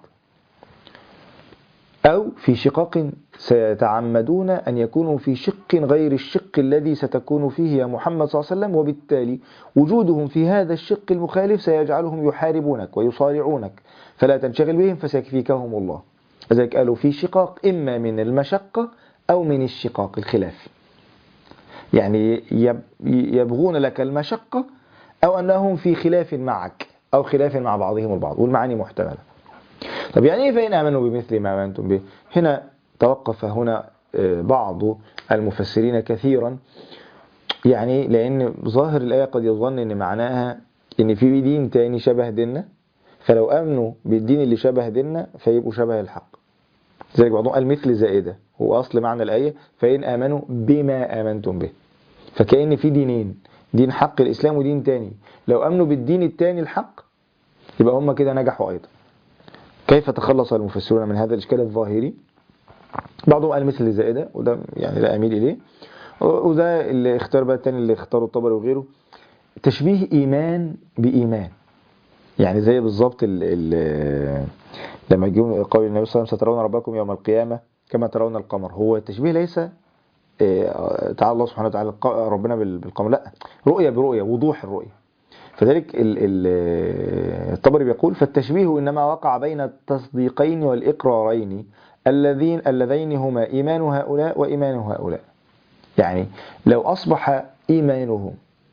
أو في شقاق سيتعمدون أن يكونوا في شق غير الشق الذي ستكون فيه يا محمد صلى الله عليه وسلم وبالتالي وجودهم في هذا الشق المخالف سيجعلهم يحاربونك ويصارعونك فلا تنشغل بهم فسيكفيكهم الله لذلك قالوا في شقاق إما من المشقة أو من الشقاق الخلاف يعني يب- يبغون لك المشقة أو أنهم في خلاف معك أو خلاف مع بعضهم البعض والمعاني محتملة طب يعني ايه فإن آمنوا بمثل ما آمنتم به هنا توقف هنا آه، بعض المفسرين كثيرا يعني لأن ظاهر الآية قد يظن أن معناها أن في دين تاني شبه ديننا فلو آمنوا بالدين اللي شبه ديننا فيبقوا شبه الحق لذلك بعضهم قال مثل زائدة هو أصل معنى الآية فإن آمنوا بما آمنتم به فكأن في دينين دين حق الإسلام ودين تاني لو آمنوا بالدين التاني الحق يبقى هم كده نجحوا أيضا كيف تخلص المفسرون من هذا الإشكال الظاهري بعضهم قال مثل زائدة وده يعني لا أميل إليه وده اللي اختار بقى التاني اللي اختاره الطبري وغيره تشبيه إيمان بإيمان يعني زي بالظبط ال- ال- لما يجوا قول النبي صلى الله عليه وسلم سترون ربكم يوم القيامة كما ترون القمر هو التشبيه ليس إيه، تعالى الله سبحانه وتعالى الق- ربنا بال- بالقمر لا رؤية برؤية وضوح الرؤية فذلك ال- ال- الطبري بيقول فالتشبيه إنما وقع بين التصديقين والإقرارين الذين اللذين هما إيمان هؤلاء وإيمان هؤلاء يعني لو أصبح إيمانهم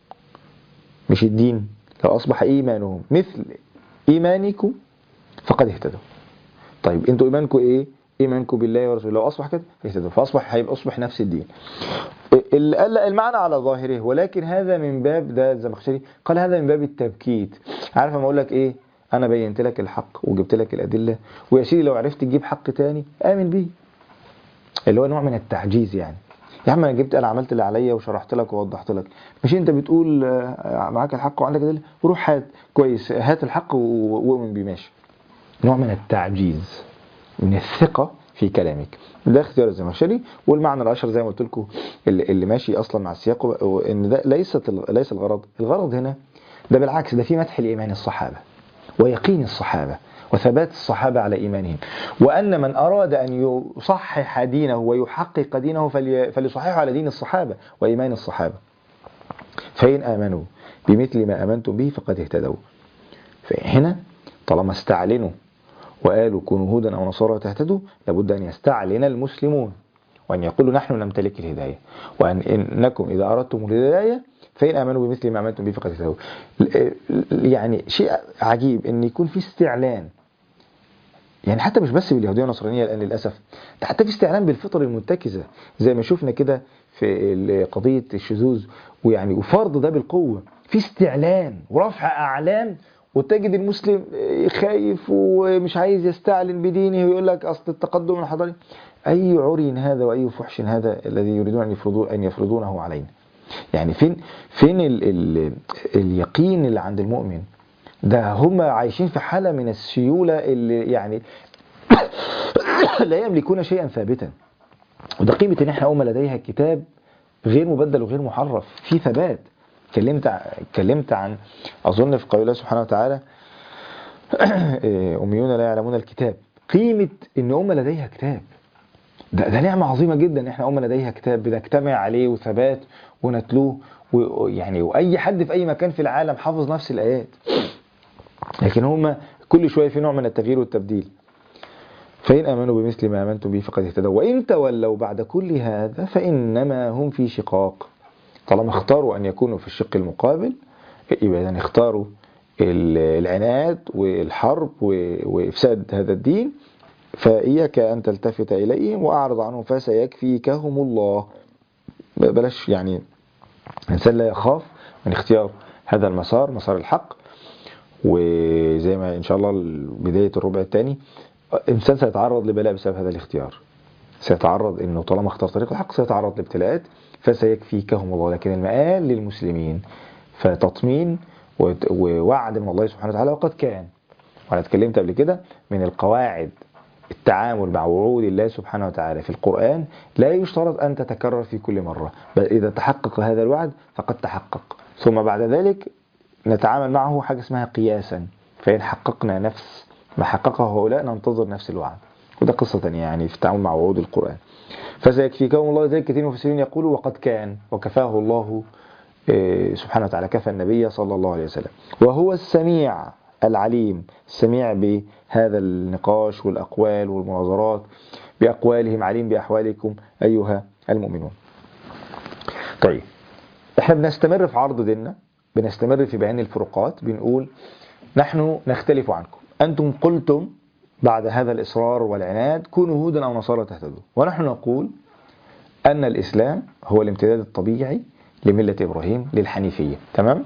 مش الدين لو أصبح إيمانهم مثل إيمانكم فقد اهتدوا طيب انتوا إيمانكم إيه؟ إيمانكم بالله ورسوله لو أصبح كده اهتدوا فأصبح هيبقى أصبح نفس الدين اللي قال المعنى على ظاهره ولكن هذا من باب ده الزمخشري قال هذا من باب التبكيت عارف اما اقول لك ايه انا بينت لك الحق وجبت لك الادله ويا سيدي لو عرفت تجيب حق تاني امن بيه اللي هو نوع من التعجيز يعني يا عم انا جبت انا عملت اللي عليا وشرحت لك ووضحت لك مش انت بتقول آه، معاك الحق وعندك ادله روح هات كويس هات الحق و- واؤمن بيه ماشي نوع من التعجيز من الثقة في كلامك ده اختيار الزمخشري والمعنى الاشهر زي ما قلت لكم اللي, اللي ماشي اصلا مع السياق هو ان ده ليست ال- ليس الغرض الغرض هنا ده بالعكس ده في مدح لايمان الصحابه ويقين الصحابه وثبات الصحابه على ايمانهم وان من اراد ان يصحح دينه ويحقق دينه فلي- فليصححه على دين الصحابه وايمان الصحابه فإن آمنوا بمثل ما آمنتم به فقد اهتدوا فهنا طالما استعلنوا وقالوا كونوا هودا أو نصارى تهتدوا لابد أن يستعلن المسلمون وأن يقولوا نحن نمتلك الهداية وأن إنكم إذا أردتم الهداية فإن آمنوا بمثل ما آمنتم به فقد اهتدوا يعني شيء عجيب أن يكون في استعلان يعني حتى مش بس باليهوديه والنصرانيه الان للاسف ده حتى في استعلان بالفطر المنتكزه زي ما شفنا كده في ال- قضيه الشذوذ ويعني وفرض ده بالقوه في استعلان ورفع اعلام وتجد المسلم خايف ومش عايز يستعلن بدينه ويقول لك اصل التقدم الحضاري اي عري هذا واي فحش هذا الذي يريدون ان يفرضوا ان يفرضونه علينا يعني فين فين ال ال اليقين اللي عند المؤمن ده هم عايشين في حالة من السيولة اللي يعني لا يملكون شيئا ثابتا وده قيمة ان احنا أمة لديها كتاب غير مبدل وغير محرف في ثبات اتكلمت ع- اتكلمت عن اظن في قول الله سبحانه وتعالى اميون لا يعلمون الكتاب قيمة ان أمة لديها كتاب ده, ده نعمة عظيمة جدا ان احنا أمة لديها كتاب بنجتمع عليه وثبات ونتلوه ويعني واي حد في اي مكان في العالم حافظ نفس الايات لكن هم كل شويه في نوع من التغيير والتبديل فإن آمنوا بمثل ما آمنتم به فقد اهتدوا وإن تولوا بعد كل هذا فإنما هم في شقاق طالما اختاروا أن يكونوا في الشق المقابل يبقى إذن اختاروا ال- العناد والحرب و- وإفساد هذا الدين فإياك أن تلتفت إليهم وأعرض عنهم فسيكفيكهم الله بلاش يعني الإنسان لا يخاف من اختيار هذا المسار مسار الحق وزي ما ان شاء الله بدايه الربع الثاني الانسان سيتعرض لبلاء بسبب هذا الاختيار سيتعرض انه طالما اختار طريق الحق سيتعرض لابتلاءات فسيكفيكهم الله لكن المآل للمسلمين فتطمين وت- ووعد من الله سبحانه وتعالى وقد كان وانا اتكلمت قبل كده من القواعد التعامل مع وعود الله سبحانه وتعالى في القرآن لا يشترط أن تتكرر في كل مرة بل إذا تحقق هذا الوعد فقد تحقق ثم بعد ذلك نتعامل معه حاجة اسمها قياسا فإن حققنا نفس ما حققه هؤلاء ننتظر نفس الوعد وده قصة تانية يعني في التعامل مع وعود القرآن فسيكفيكهم الله ذلك كثير من المفسرين يقولوا وقد كان وكفاه الله إيه، سبحانه وتعالى كفى النبي صلى الله عليه وسلم وهو السميع العليم السميع بهذا النقاش والأقوال والمناظرات بأقوالهم عليم بأحوالكم أيها المؤمنون طيب احنا بنستمر في عرض ديننا بنستمر في بيان الفروقات بنقول نحن نختلف عنكم أنتم قلتم بعد هذا الإصرار والعناد كونوا هودا أو نصارى تهتدوا ونحن نقول أن الإسلام هو الامتداد الطبيعي لملة إبراهيم للحنيفية تمام؟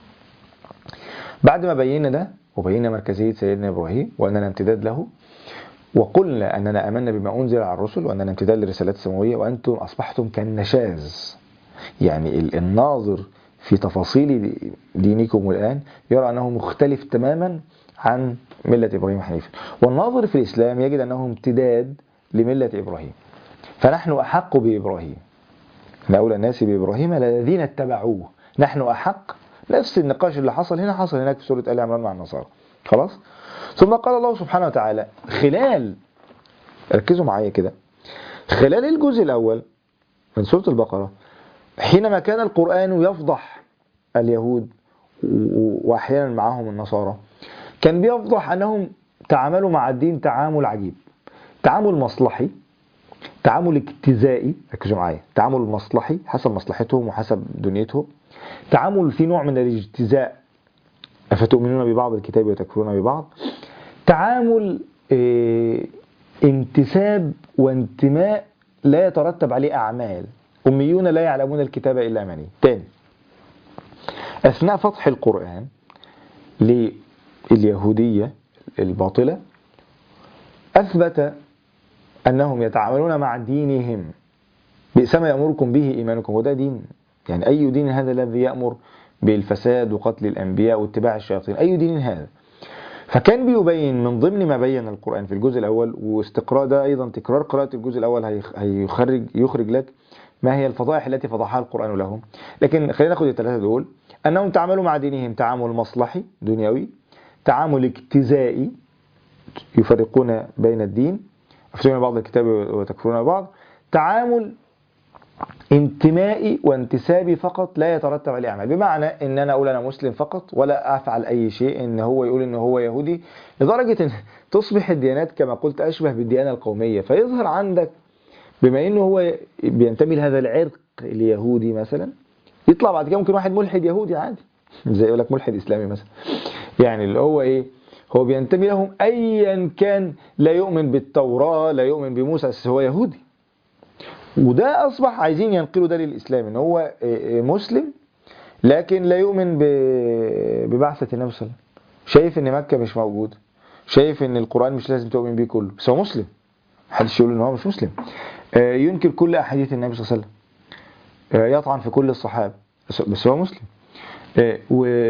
بعد ما بينا ده وبينا مركزية سيدنا إبراهيم وأننا امتداد له وقلنا أننا آمنا بما أنزل على الرسل وأننا امتداد للرسالات السماوية وأنتم أصبحتم كالنشاز يعني ال- الناظر في تفاصيل دينكم الآن يرى أنه مختلف تماما عن ملة إبراهيم حنيفا والناظر في الإسلام يجد أنه امتداد لملة إبراهيم فنحن أحق بإبراهيم إن أولى الناس بإبراهيم الذين اتبعوه نحن أحق نفس النقاش اللي حصل هنا حصل هناك في سورة آل عمران مع النصارى خلاص ثم قال الله سبحانه وتعالى خلال ركزوا معايا كده خلال الجزء الأول من سورة البقرة حينما كان القرآن يفضح اليهود و- وأحيانا معهم النصارى كان بيفضح أنهم تعاملوا مع الدين تعامل عجيب تعامل مصلحي تعامل اجتزائي ركزوا معايا تعامل مصلحي حسب مصلحتهم وحسب دنيتهم تعامل في نوع من الاجتزاء أفتؤمنون ببعض الكتاب وتكفرون ببعض تعامل آه، انتساب وانتماء لا يترتب عليه أعمال أميون لا يعلمون الكتاب إلا أماني تاني أثناء فتح القرآن لليهودية الباطلة أثبت أنهم يتعاملون مع دينهم بئس ما يأمركم به إيمانكم وده دين يعني أي دين هذا الذي يأمر بالفساد وقتل الأنبياء واتباع الشياطين أي دين هذا فكان بيبين من ضمن ما بين القرآن في الجزء الأول واستقراء ده أيضا تكرار قراءة الجزء الأول هيخ- هيخرج يخرج لك ما هي الفضائح التي فضحها القرآن لهم لكن خلينا ناخد الثلاثة دول أنهم تعاملوا مع دينهم تعامل مصلحي دنيوي تعامل اجتزائي يفرقون بين الدين يفتون بعض الكتاب وتكفرون بعض تعامل انتمائي وانتسابي فقط لا يترتب عليه اعمال بمعنى ان انا اقول انا مسلم فقط ولا افعل اي شيء ان هو يقول ان هو يهودي لدرجه ان تصبح الديانات كما قلت اشبه بالديانه القوميه فيظهر عندك بما انه هو بينتمي لهذا العرق اليهودي مثلا يطلع بعد كده ممكن واحد ملحد يهودي عادي زي يقول لك ملحد اسلامي مثلا يعني اللي هو ايه هو بينتمي لهم ايا كان لا يؤمن بالتوراه لا يؤمن بموسى بس هو يهودي وده اصبح عايزين ينقلوا ده للاسلام ان هو مسلم لكن لا يؤمن ب- ببعثه النبي صلى الله عليه وسلم شايف ان مكه مش موجوده شايف ان القران مش لازم تؤمن بيه كله بس هو مسلم محدش يقول ان هو مش مسلم آه، ينكر كل احاديث النبي صلى الله عليه وسلم آه، يطعن في كل الصحابه بس- بس هو مسلم آه،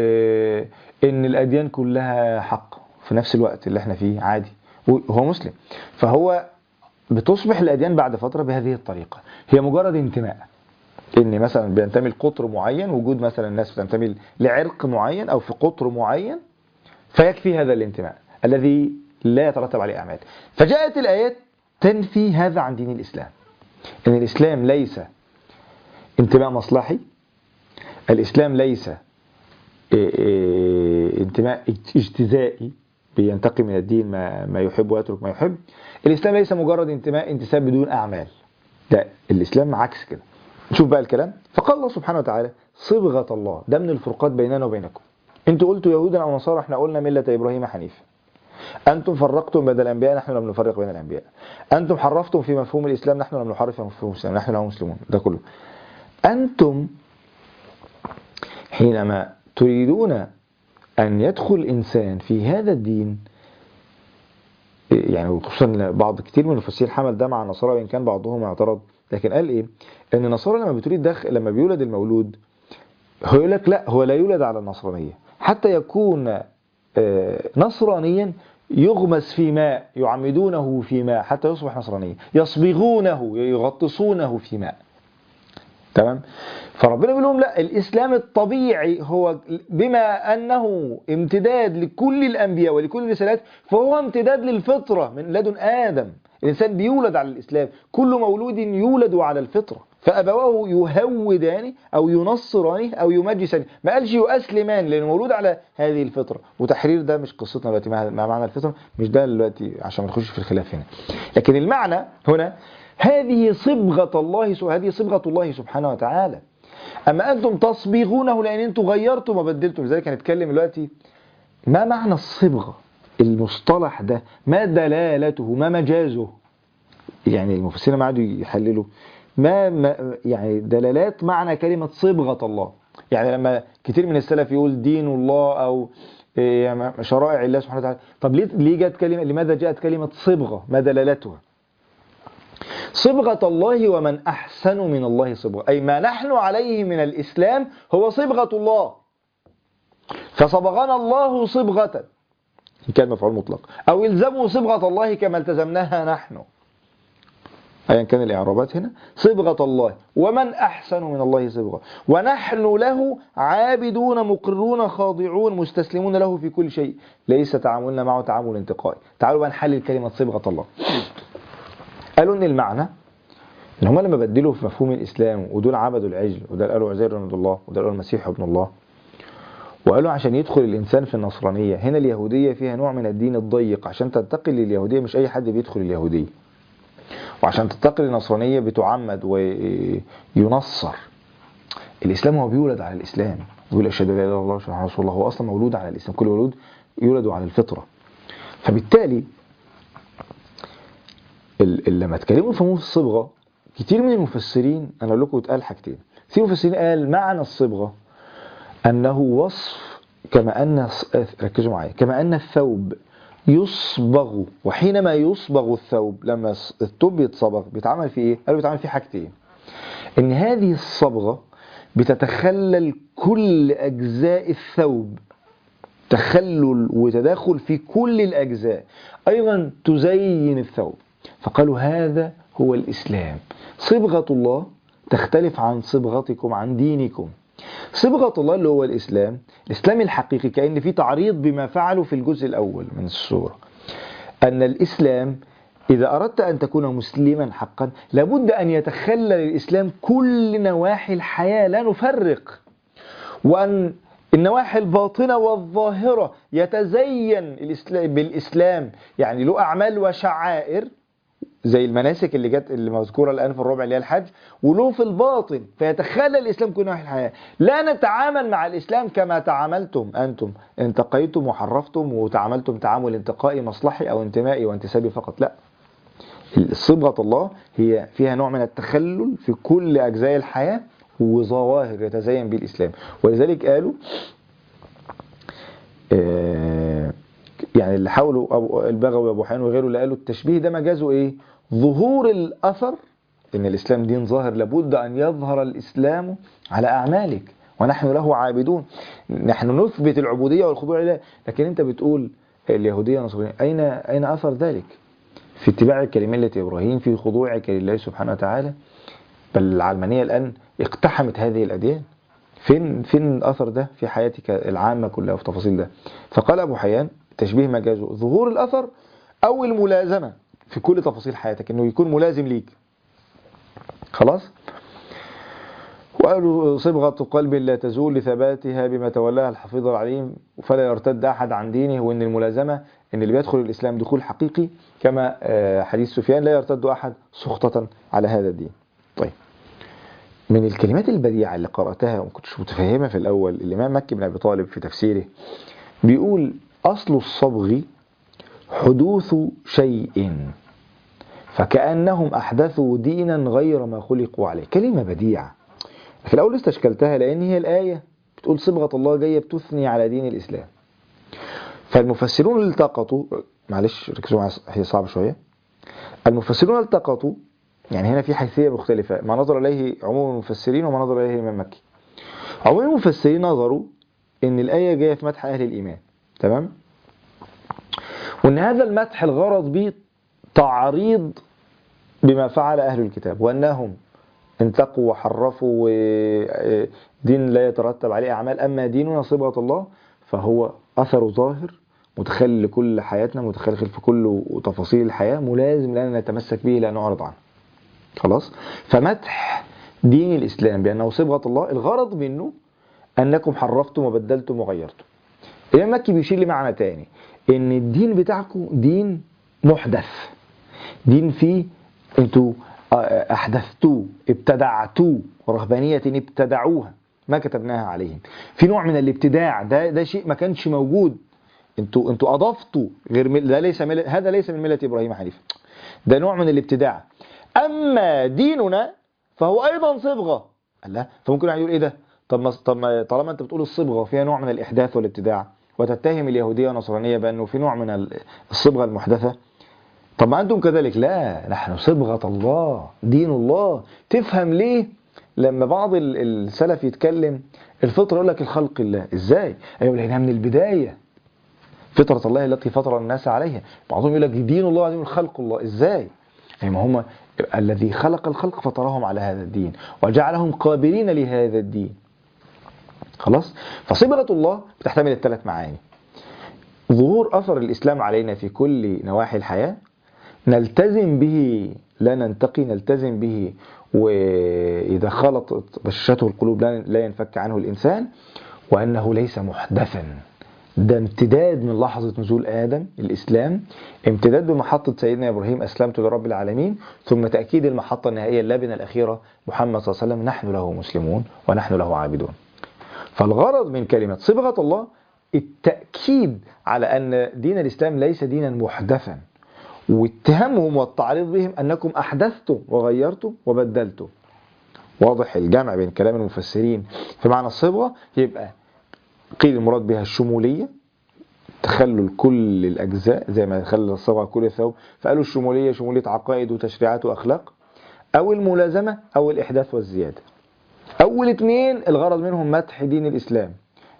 وان الاديان كلها حق في نفس الوقت اللي احنا فيه عادي وهو مسلم فهو بتصبح الاديان بعد فتره بهذه الطريقه هي مجرد انتماء ان مثلا بينتمي لقطر معين وجود مثلا الناس بتنتمي لعرق معين او في قطر معين فيكفي هذا الانتماء الذي لا يترتب عليه اعمال فجاءت الايات تنفي هذا عن دين الاسلام ان الاسلام ليس انتماء مصلحي الاسلام ليس إيه إيه انتماء اجتزائي بينتقي من الدين ما, ما يحب ويترك ما يحب الإسلام ليس مجرد انتماء انتساب بدون أعمال لا الإسلام عكس كده نشوف بقى الكلام فقال الله سبحانه وتعالى صبغة الله ده من الفرقات بيننا وبينكم انتوا قلتوا يهودا أو نصارى احنا قلنا ملة إبراهيم حنيفا أنتم فرقتم بين الأنبياء نحن لم نفرق بين الأنبياء أنتم حرفتم في مفهوم الإسلام نحن لم نحرف في مفهوم الإسلام نحن له مسلمون ده كله أنتم حينما تريدون أن يدخل إنسان في هذا الدين يعني خصوصا بعض كتير من المفسرين حمل ده مع النصارى وإن كان بعضهم اعترض لكن قال إيه إن النصارى لما بتريد دخل لما بيولد المولود هو يقول لك لا هو لا يولد على النصرانية حتى يكون آه، نصرانيا يغمس في ماء يعمدونه في ماء حتى يصبح نصرانيا يصبغونه يغطسونه في ماء تمام فربنا بيقول لهم لا الاسلام الطبيعي هو بما انه امتداد لكل الانبياء ولكل الرسالات فهو امتداد للفطره من لدن ادم الانسان بيولد على الاسلام كل مولود يولد على الفطره فابواه يهودان او ينصرانه او يمجسان ما قالش يؤسلمان لانه مولود على هذه الفطره وتحرير ده مش قصتنا دلوقتي مع مع معنى الفطره مش ده دلوقتي عشان ما نخش في الخلاف هنا لكن المعنى هنا هذه صبغة الله س- هذه صبغة الله سبحانه وتعالى أما أنتم تصبغونه لأن أنتم غيرتم وبدلتم لذلك هنتكلم دلوقتي ما معنى الصبغة المصطلح ده ما دلالته ما مجازه يعني المفسرين ما قعدوا يحللوا ما, ما يعني دلالات معنى كلمة صبغة الله يعني لما كتير من السلف يقول دين الله أو إيه، شرائع الله سبحانه وتعالى طب ليه ليه جت كلمة لماذا جاءت كلمة صبغة ما دلالتها صبغة الله ومن أحسن من الله صبغة أي ما نحن عليه من الإسلام هو صبغة الله فصبغنا الله صبغة إن كان مفعول مطلق أو الزموا صبغة الله كما التزمناها نحن أيا كان الإعرابات هنا صبغة الله ومن أحسن من الله صبغة ونحن له عابدون مقرون خاضعون مستسلمون له في كل شيء ليس تعاملنا معه تعامل انتقائي تعالوا بقى نحلل كلمة صبغة الله قالوا ان المعنى ان هم لما بدلوا في مفهوم الاسلام ودول عبدوا العجل وده قالوا عزير ابن الله وده قالوا المسيح ابن الله وقالوا عشان يدخل الإنسان في النصرانية هنا اليهودية فيها نوع من الدين الضيق عشان تنتقل لليهودية مش أي حد بيدخل اليهودية وعشان تنتقل للنصرانية بتعمد وينصر الإسلام هو بيولد على الإسلام يقول أشهد أن لا إله إلا الله وأشهد أن رسول الله هو أصلا مولود على الإسلام كل مولود يولد على الفطرة فبالتالي ال- ال- لما اتكلموا في مفهوم الصبغة كتير من المفسرين أنا أقول لكم اتقال حاجتين كتير من المفسرين قال معنى الصبغة أنه وصف كما أن ركزوا معايا كما أن الثوب يصبغ وحينما يصبغ الثوب لما الثوب يتصبغ بيتعمل فيه ايه؟ قالوا بيتعمل فيه حاجتين ان هذه الصبغة بتتخلل كل اجزاء الثوب تخلل وتداخل في كل الاجزاء ايضا تزين الثوب فقالوا هذا هو الاسلام صبغة الله تختلف عن صبغتكم عن دينكم صبغة الله اللي هو الإسلام الإسلام الحقيقي كأن في تعريض بما فعلوا في الجزء الأول من السورة أن الإسلام إذا أردت أن تكون مسلما حقا لابد أن يتخلل الإسلام كل نواحي الحياة لا نفرق وأن النواحي الباطنة والظاهرة يتزين الإسلام بالإسلام يعني له أعمال وشعائر زي المناسك اللي جت اللي مذكوره الان في الربع اللي هي الحج وله في الباطن فيتخلل الاسلام كل نواحي الحياه لا نتعامل مع الاسلام كما تعاملتم انتم انتقيتم وحرفتم وتعاملتم تعامل انتقائي مصلحي او انتمائي وانتسابي فقط لا صبغه الله هي فيها نوع من التخلل في كل اجزاء الحياه وظواهر يتزين به الاسلام ولذلك قالوا آه يعني اللي حاولوا أبو البغوي وابو حيان وغيره اللي قالوا التشبيه ده مجازه ايه ظهور الاثر ان الاسلام دين ظاهر لابد ان يظهر الاسلام على اعمالك ونحن له عابدون نحن نثبت العبوديه والخضوع لله لكن انت بتقول اليهوديه والنصرانيه اين اين اثر ذلك في اتباع كلمه ابراهيم في خضوعك لله سبحانه وتعالى بل العلمانيه الان اقتحمت هذه الاديان فين فين الاثر ده في حياتك العامه كلها وفي تفاصيل ده فقال ابو حيان تشبيه مجازه ظهور الأثر أو الملازمة في كل تفاصيل حياتك إنه يكون ملازم ليك خلاص وقالوا صبغة قلب لا تزول لثباتها بما تولاها الحفيظ العليم فلا يرتد أحد عن دينه وإن الملازمة إن اللي بيدخل الإسلام دخول حقيقي كما حديث سفيان لا يرتد أحد سخطة على هذا الدين طيب من الكلمات البديعة اللي قرأتها وما كنتش متفهمة في الأول الإمام مكي بن أبي طالب في تفسيره بيقول أصل الصبغ حدوث شيء فكأنهم أحدثوا دينا غير ما خلقوا عليه كلمة بديعة في الأول استشكلتها لأن هي الآية بتقول صبغة الله جاية بتثني على دين الإسلام فالمفسرون التقطوا معلش ركزوا معايا هي صعبة شوية المفسرون التقطوا يعني هنا في حيثية مختلفة ما نظر إليه عموم المفسرين وما نظر إليه الإمام مكي عموم المفسرين نظروا إن الآية جاية في مدح أهل الإيمان تمام وان هذا المدح الغرض به تعريض بما فعل اهل الكتاب وانهم انتقوا وحرفوا ودين لا يترتب عليه اعمال اما ديننا صبغه الله فهو اثر ظاهر متخلل لكل حياتنا متخلل في كل تفاصيل الحياه ملازم لنا نتمسك به لا نعرض عنه خلاص فمدح دين الاسلام بانه صبغه الله الغرض منه انكم حرفتم وبدلتم وغيرتم الإمام مكي بيشير لمعنى تاني إن الدين بتاعكم دين محدث دين فيه أنتوا أحدثتوه ابتدعتوه رهبانية ابتدعوها ما كتبناها عليهم في نوع من الابتداع ده ده شيء ما كانش موجود انتوا انتوا اضفتوا غير مل... ده ليس مل... هذا ليس من مله ابراهيم حنيفه ده نوع من الابتداع اما ديننا فهو ايضا صبغه الله فممكن يقول ايه ده طب ما طب ما طالما انت بتقول الصبغه فيها نوع من الاحداث والابتداع وتتهم اليهوديه والنصرانيه بانه في نوع من الصبغه المحدثه طب ما انتم كذلك لا نحن صبغه الله دين الله تفهم ليه لما بعض السلف يتكلم الفطره يقول لك الخلق الله ازاي ايوه لانها من البدايه فطره الله التي فطر الناس عليها بعضهم يقول لك دين الله وبعضهم خلق الله ازاي يعني ما هم الذي خلق الخلق فطرهم على هذا الدين وجعلهم قابلين لهذا الدين خلاص فصبغة الله بتحتمل الثلاث معاني ظهور أثر الإسلام علينا في كل نواحي الحياة نلتزم به لا ننتقي نلتزم به وإذا خلطت بشرته القلوب لا ينفك عنه الإنسان وأنه ليس محدثا ده امتداد من لحظة نزول آدم الإسلام امتداد بمحطة سيدنا إبراهيم أسلمت لرب العالمين ثم تأكيد المحطة النهائية اللبنة الأخيرة محمد صلى الله عليه وسلم نحن له مسلمون ونحن له عابدون فالغرض من كلمة صبغة الله التأكيد على أن دين الإسلام ليس دينا محدثا واتهامهم والتعريض بهم أنكم أحدثتم وغيرتم وبدلتم واضح الجمع بين كلام المفسرين في معنى الصبغة يبقى قيل المراد بها الشمولية تخلل كل الأجزاء زي ما تخلل الصبغة كل الثوب فقالوا الشمولية شمولية عقائد وتشريعات وأخلاق أو الملازمة أو الإحداث والزيادة أول اثنين الغرض منهم مدح دين الإسلام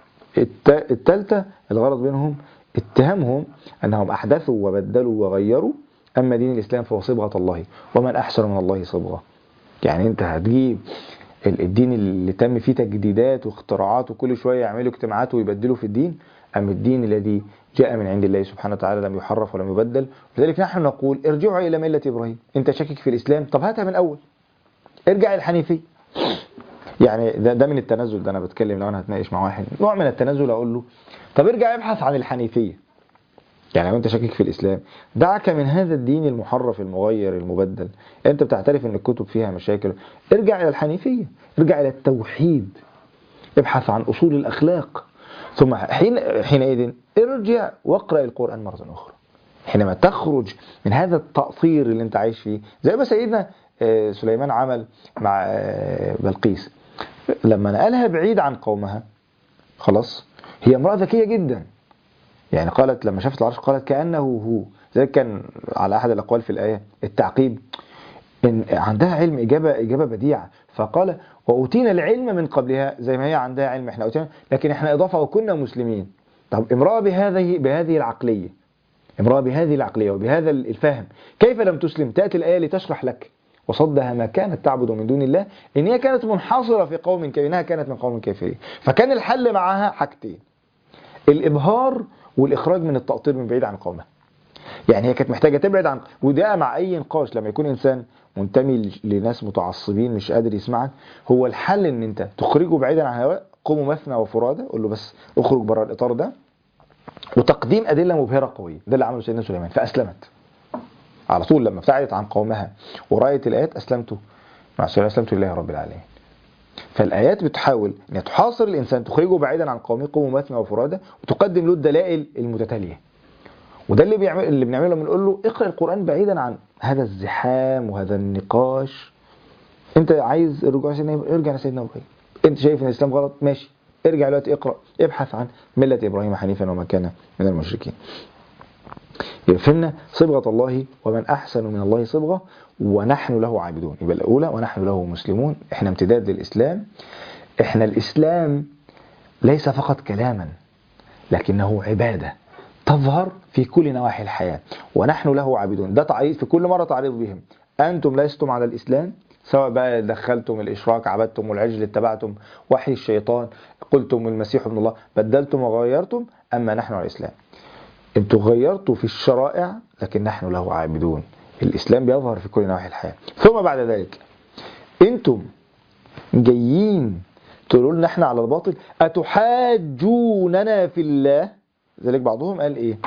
الت- التالتة الغرض منهم اتهامهم أنهم أحدثوا وبدلوا وغيروا أما دين الإسلام فهو صبغة الله ومن أحسن من الله صبغة يعني أنت هتجيب ال- الدين اللي تم فيه تجديدات واختراعات وكل شوية يعملوا اجتماعات ويبدلوا في الدين أم الدين الذي جاء من عند الله سبحانه وتعالى لم يحرف ولم يبدل لذلك نحن نقول ارجعوا إلى ملة إبراهيم أنت شاكك في الإسلام طب هاتها من أول ارجع إلى الحنيفية يعني ده, ده من التنزل ده انا بتكلم لو انا هتناقش مع واحد نوع من التنزل اقول له طب ارجع ابحث عن الحنيفيه يعني لو انت شاكك في الاسلام دعك من هذا الدين المحرف المغير المبدل انت بتعترف ان الكتب فيها مشاكل ارجع الى الحنيفيه ارجع الى التوحيد ابحث عن اصول الاخلاق ثم حين حينئذ ارجع واقرا القران مره اخرى حينما تخرج من هذا التأطير اللي انت عايش فيه زي ما سيدنا آه، سليمان عمل مع آه، بلقيس لما نقلها بعيد عن قومها خلاص هي امرأة ذكية جدا يعني قالت لما شافت العرش قالت كأنه هو ذلك كان على أحد الأقوال في الآية التعقيب إن عندها علم إجابة إجابة بديعة فقال وأوتينا العلم من قبلها زي ما هي عندها علم إحنا أوتينا لكن إحنا إضافة وكنا مسلمين طب امرأة بهذه بهذه العقلية امرأة بهذه العقلية وبهذا الفهم كيف لم تسلم تأتي الآية لتشرح لك وصدها ما كانت تعبد من دون الله إن هي كانت منحصرة في قوم كأنها كانت من قوم كافرين فكان الحل معها حاجتين الإبهار والإخراج من التأطير من بعيد عن قومها يعني هي كانت محتاجة تبعد عن وده مع أي نقاش لما يكون إنسان منتمي لناس متعصبين مش قادر يسمعك هو الحل إن أنت تخرجه بعيدا عن هواء قوموا مثنى وفرادى قول له بس اخرج بره الإطار ده وتقديم أدلة مبهرة قوية ده اللي عمله سيدنا سليمان فأسلمت على طول لما ابتعدت عن قومها ورأيت الآيات أسلمت مع سليمان أسلمت لله رب العالمين فالآيات بتحاول أن تحاصر الإنسان تخرجه بعيدا عن قومه قوموا مثنى وفرادى وتقدم له الدلائل المتتالية وده اللي بيعمل اللي بنعمله بنقول له اقرأ القرآن بعيدا عن هذا الزحام وهذا النقاش انت عايز الرجوع سيدنا إبراهيم، ارجع لسيدنا ابراهيم انت شايف ان الاسلام غلط ماشي ارجع دلوقتي اقرا ابحث عن مله ابراهيم حنيفا وما كان من المشركين يبقى فهمنا صبغه الله ومن احسن من الله صبغه ونحن له عابدون يبقى الاولى ونحن له مسلمون احنا امتداد للاسلام احنا الاسلام ليس فقط كلاما لكنه عباده تظهر في كل نواحي الحياه ونحن له عابدون ده تعريض في كل مره تعريض بهم انتم لستم على الاسلام سواء بقى دخلتم الإشراك عبدتم العجل اتبعتم وحي الشيطان قلتم المسيح ابن الله بدلتم وغيرتم أما نحن على الإسلام انتوا غيرتوا في الشرائع لكن نحن له عابدون الإسلام بيظهر في كل نواحي الحياة ثم بعد ذلك انتم جايين تقولوا لنا احنا على الباطل أتحاجوننا في الله ذلك بعضهم قال ايه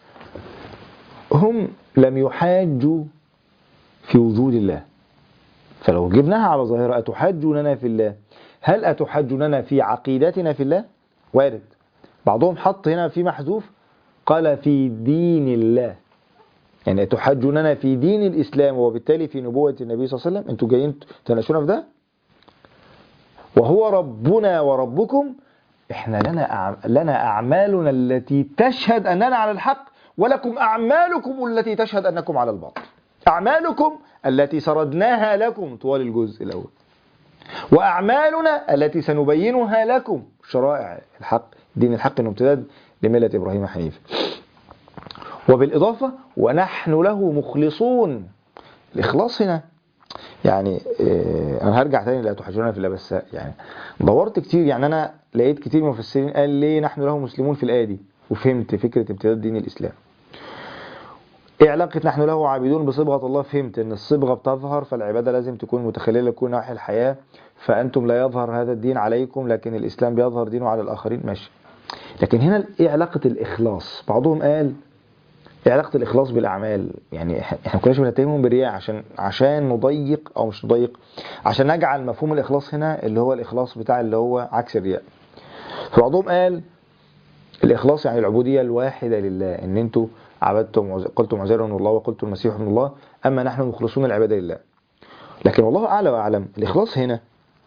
هم لم يحاجوا في وجود الله فلو جبناها على ظاهرة أتحجوننا في الله هل أتحجوننا في عقيدتنا في الله وارد بعضهم حط هنا في محذوف قال في دين الله يعني أتحجوننا في دين الإسلام وبالتالي في نبوة النبي صلى الله عليه وسلم أنتوا جايين تناقشونا في ده وهو ربنا وربكم احنا لنا أعم- لنا أعمالنا التي تشهد أننا على الحق ولكم أعمالكم التي تشهد أنكم على الباطل أعمالكم التي سردناها لكم طوال الجزء الأول وأعمالنا التي سنبينها لكم شرائع الحق دين الحق انه امتداد لملة إبراهيم حنيف وبالإضافة ونحن له مخلصون الإخلاص هنا يعني آه، أنا هرجع تاني لا تحجرنا في الله بس يعني دورت كتير يعني أنا لقيت كتير من المفسرين قال ليه نحن له مسلمون في الآية دي وفهمت فكرة امتداد دين الإسلام ايه علاقة نحن له عابدون بصبغة الله فهمت ان الصبغة بتظهر فالعبادة لازم تكون متخللة لكل نواحي الحياة فأنتم لا يظهر هذا الدين عليكم لكن الإسلام بيظهر دينه على الآخرين ماشي لكن هنا إيه علاقة الإخلاص بعضهم قال إيه علاقة الإخلاص بالأعمال يعني إح- إحنا كناش بنتهمهم بالرياء عشان عشان نضيق أو مش نضيق عشان نجعل مفهوم الإخلاص هنا اللي هو الإخلاص بتاع اللي هو عكس الرياء فبعضهم قال الإخلاص يعني العبودية الواحدة لله إن أنتوا عبدتم وز- قلتم عزير من الله وقلتم المسيح من الله أما نحن مخلصون العبادة لله لكن والله أعلى وأعلم الإخلاص هنا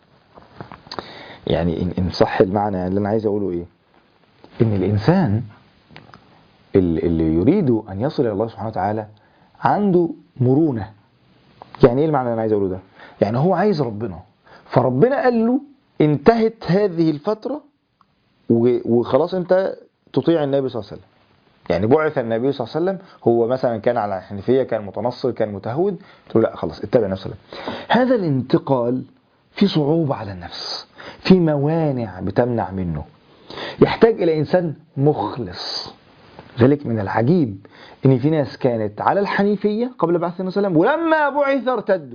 يعني إن, إن صح المعنى اللي أنا عايز أقوله إيه إن الإنسان اللي اللي يريد أن يصل إلى الله سبحانه وتعالى عنده مرونة يعني إيه المعنى اللي أنا عايز أقوله ده يعني هو عايز ربنا فربنا قال له انتهت هذه الفترة و- وخلاص أنت تطيع النبي صلى الله عليه وسلم يعني بعث النبي صلى الله عليه وسلم هو مثلا كان على الحنيفية كان متنصر كان متهود تقول لا خلاص اتبع النبي صلى الله عليه وسلم هذا الانتقال في صعوبة على النفس في موانع بتمنع منه يحتاج إلى إنسان مخلص ذلك من العجيب ان في ناس كانت على الحنيفيه قبل بعث النبي صلى الله عليه وسلم ولما بعث ارتدوا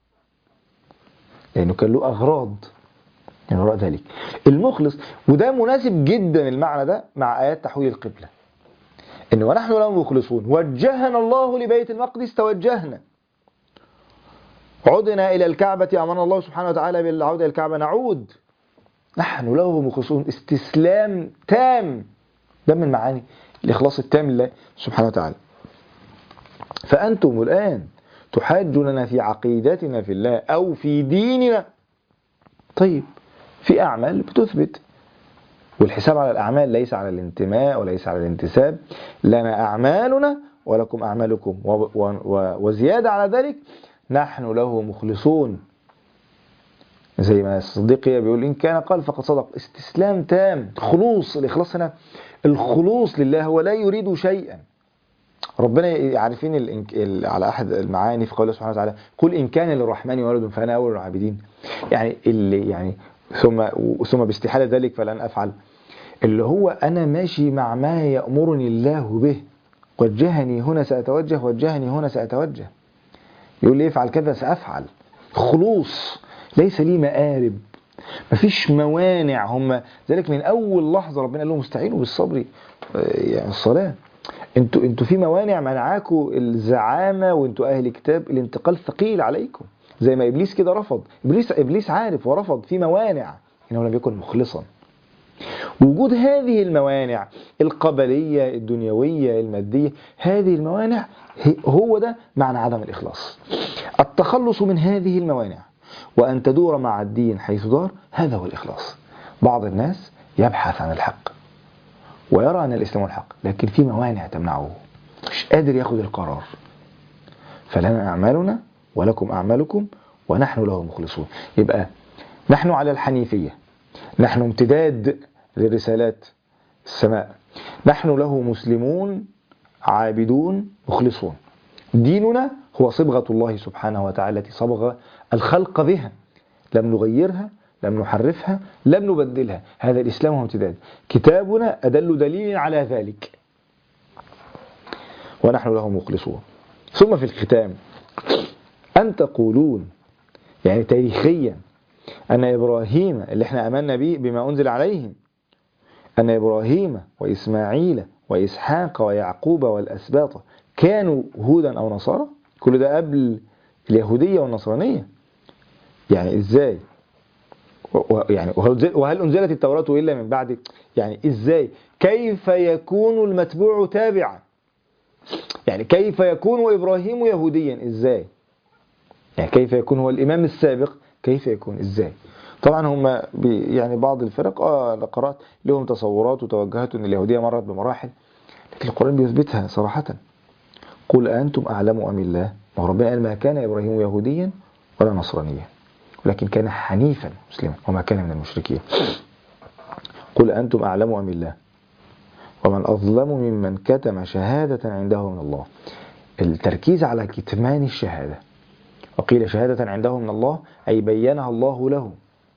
لانه كان له اغراض من وراء ذلك المخلص وده مناسب جدا المعنى ده مع ايات تحويل القبله ان ونحن له مخلصون وجهنا الله لبيت المقدس توجهنا عدنا الى الكعبه امرنا الله سبحانه وتعالى بالعوده الى الكعبه نعود نحن له مخلصون استسلام تام ده من معاني الإخلاص التام لله سبحانه وتعالى فأنتم الآن تحاجوننا في عقيدتنا في الله أو في ديننا طيب في أعمال بتثبت والحساب على الأعمال ليس على الانتماء وليس على الانتساب لنا أعمالنا ولكم أعمالكم و- و- و- وزيادة على ذلك نحن له مخلصون زي ما الصديقية بيقول إن كان قال فقد صدق استسلام تام خلوص الإخلاص هنا الخلوص لله هو لا يريد شيئا ربنا عارفين ال... ال... على أحد المعاني في قوله سبحانه وتعالى قل إن كان للرحمن ولد فأنا أول العابدين يعني اللي يعني ثم ثم باستحالة ذلك فلن أفعل اللي هو أنا ماشي مع ما يأمرني الله به وجهني هنا سأتوجه وجهني هنا سأتوجه يقول لي افعل كذا سأفعل خلوص ليس لي مآرب مفيش موانع هم ذلك من أول لحظة ربنا قال لهم استعينوا بالصبر آه، يعني الصلاة انتوا انتوا في موانع منعاكوا الزعامة وانتوا أهل كتاب الانتقال ثقيل عليكم زي ما إبليس كده رفض إبليس إبليس عارف ورفض في موانع إنه لم يكن مخلصا وجود هذه الموانع القبلية الدنيوية المادية هذه الموانع هي- هو ده معنى عدم الإخلاص التخلص من هذه الموانع وأن تدور مع الدين حيث دار هذا هو الإخلاص بعض الناس يبحث عن الحق ويرى أن الإسلام هو الحق لكن في موانع تمنعه مش قادر ياخد القرار فلنا أعمالنا ولكم أعمالكم ونحن له مخلصون يبقى نحن على الحنيفية نحن امتداد لرسالات السماء نحن له مسلمون عابدون مخلصون ديننا هو صبغة الله سبحانه وتعالى التي صبغ الخلق بها لم نغيرها لم نحرفها لم نبدلها هذا الإسلام هو امتداد كتابنا أدل دليل على ذلك ونحن له مخلصون ثم في الختام أن تقولون يعني تاريخيا أن إبراهيم اللي احنا أمنا به بما أنزل عليهم أن إبراهيم وإسماعيل وإسحاق ويعقوب والأسباط كانوا هودا أو نصارى كل ده قبل اليهودية والنصرانية يعني إزاي و- و- يعني وهل وهل أنزلت التوراة إلا من بعد يعني إزاي كيف يكون المتبوع تابعا يعني كيف يكون إبراهيم يهوديا إزاي يعني كيف يكون هو الإمام السابق كيف يكون إزاي طبعا هم بي- يعني بعض الفرق اه أنا قرات لهم تصورات وتوجهات ان اليهوديه مرت بمراحل لكن القران بيثبتها صراحه قل انتم اعلم ام الله ما هو ربنا قال ما كان ابراهيم يهوديا ولا نصرانيا ولكن كان حنيفا مسلما وما كان من المشركين قل انتم اعلم ام الله ومن اظلم ممن كتم شهاده عنده من الله التركيز على كتمان الشهاده وقيل شهادة عنده من الله أي بينها الله له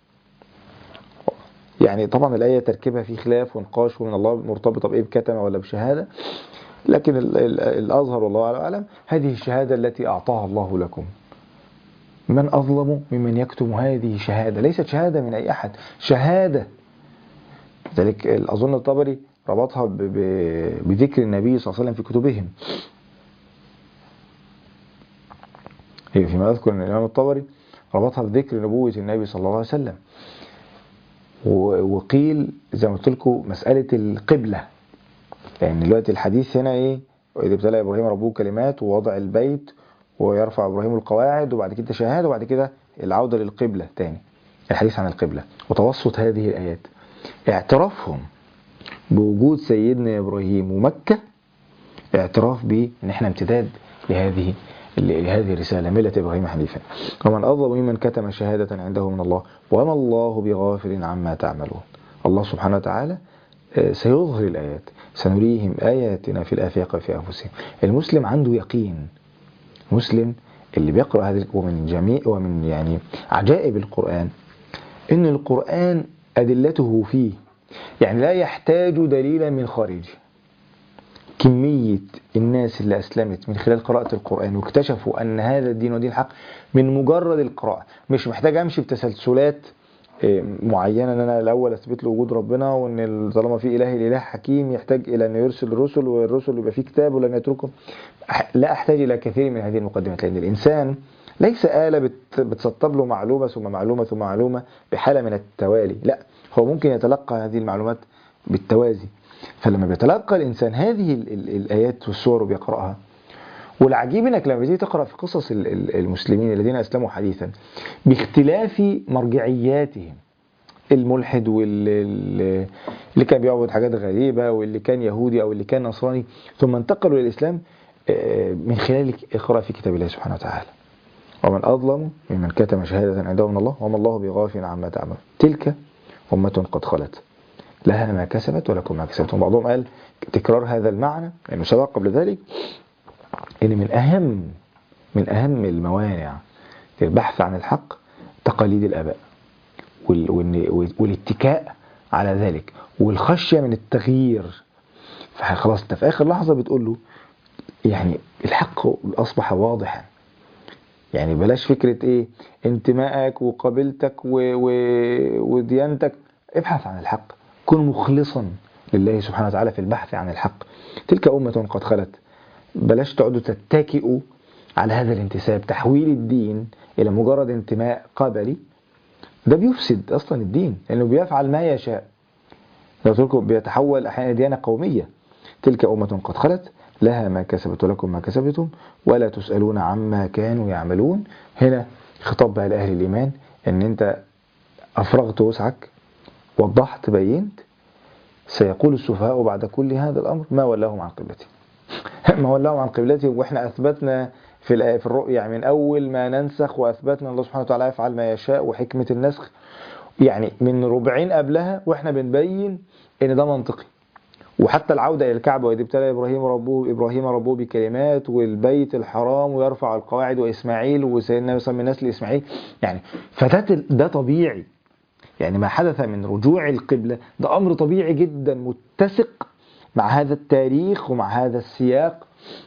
يعني طبعا الآية تركيبها في خلاف ونقاش ومن الله مرتبطة بإيه بكتمة ولا بشهادة لكن ال- ال- الأظهر والله أعلم هذه الشهادة التي أعطاها الله لكم من أظلم ممن يكتم هذه شهادة ليست شهادة من أي أحد شهادة ذلك أظن الطبري ربطها ب- ب- بذكر النبي صلى الله عليه وسلم في كتبهم هي فيما أذكر أن الإمام الطبري ربطها بذكر نبوة النبي صلى الله عليه وسلم و- وقيل زي ما قلت لكم مسألة القبلة يعني دلوقتي الحديث هنا إيه وإذا ابتلى إبراهيم ربه كلمات ووضع البيت ويرفع إبراهيم القواعد وبعد كده شهادة وبعد كده العودة للقبلة تاني الحديث عن القبلة وتوسط هذه الآيات اعترافهم بوجود سيدنا إبراهيم ومكة اعتراف بأن احنا امتداد لهذه لهذه الرسالة ملة إبراهيم حنيفا ومن أظلم ممن كتم شهادة عنده من الله وما الله بغافل عما تعملون الله سبحانه وتعالى آه، سيظهر الآيات سنريهم آياتنا في الآفاق وفي أنفسهم المسلم عنده يقين مسلم اللي بيقرأ هذه ومن جميع ومن يعني عجائب القرآن إن القرآن أدلته فيه يعني لا يحتاج دليلا من خارجه كمية الناس اللي أسلمت من خلال قراءة القرآن واكتشفوا أن هذا الدين ودين الحق من مجرد القراءة مش محتاج أمشي بتسلسلات إيه، معينة أن أنا الأول أثبت له وجود ربنا وأن طالما في إله الإله حكيم يحتاج إلى أن يرسل الرسل والرسل يبقى فيه كتاب ولن يتركهم أح- لا أحتاج إلى كثير من هذه المقدمات لأن الإنسان ليس آلة بت- بتسطب له معلومة ثم معلومة ثم معلومة بحالة من التوالي لا هو ممكن يتلقى هذه المعلومات بالتوازي فلما بيتلقى الإنسان هذه ال- ال- الآيات والسور وبيقرأها والعجيب انك لما بتيجي تقرا في قصص ال- ال- المسلمين الذين اسلموا حديثا باختلاف مرجعياتهم الملحد واللي اللي كان بيعبد حاجات غريبه واللي كان يهودي او اللي كان نصراني ثم انتقلوا للاسلام آه، من خلال القراءه في كتاب الله سبحانه وتعالى ومن اظلم ممن كتم شهاده عنده من الله وما الله بغافل عما تعمل تلك امه قد خلت لها ما كسبت ولكم ما كسبتم بعضهم قال تكرار هذا المعنى لانه سبق قبل ذلك ان من اهم من اهم الموانع للبحث عن الحق تقاليد الاباء وال- وإن- والاتكاء على ذلك والخشيه من التغيير فخلاص انت في اخر لحظه بتقول له يعني الحق اصبح واضحا يعني بلاش فكره ايه انتمائك وقبيلتك و... و... وديانتك ابحث عن الحق كن مخلصا لله سبحانه وتعالى في البحث عن الحق تلك امه قد خلت بلاش تقعدوا تتكئوا على هذا الانتساب تحويل الدين إلى مجرد انتماء قبلي ده بيفسد أصلا الدين لأنه بيفعل ما يشاء لو تركوا بيتحول أحيانا ديانة قومية تلك أمة قد خلت لها ما كسبت ولكم ما كسبتم ولا تسألون عما كانوا يعملون هنا خطاب بقى لأهل الإيمان أن أنت أفرغت وسعك وضحت بينت سيقول السفهاء بعد كل هذا الأمر ما ولاهم عن قبلتهم ما ولاهم عن قبلتهم واحنا اثبتنا في الآية في الرؤيا يعني من اول ما ننسخ واثبتنا ان الله سبحانه وتعالى يفعل ما يشاء وحكمه النسخ يعني من ربعين قبلها واحنا بنبين ان ده منطقي وحتى العوده الى الكعبه واذ ابتلى ابراهيم ربه ابراهيم ربه بكلمات والبيت الحرام ويرفع القواعد واسماعيل وسيدنا يوسف من نسل اسماعيل يعني فده ده طبيعي يعني ما حدث من رجوع القبله ده امر طبيعي جدا متسق مع هذا التاريخ ومع هذا السياق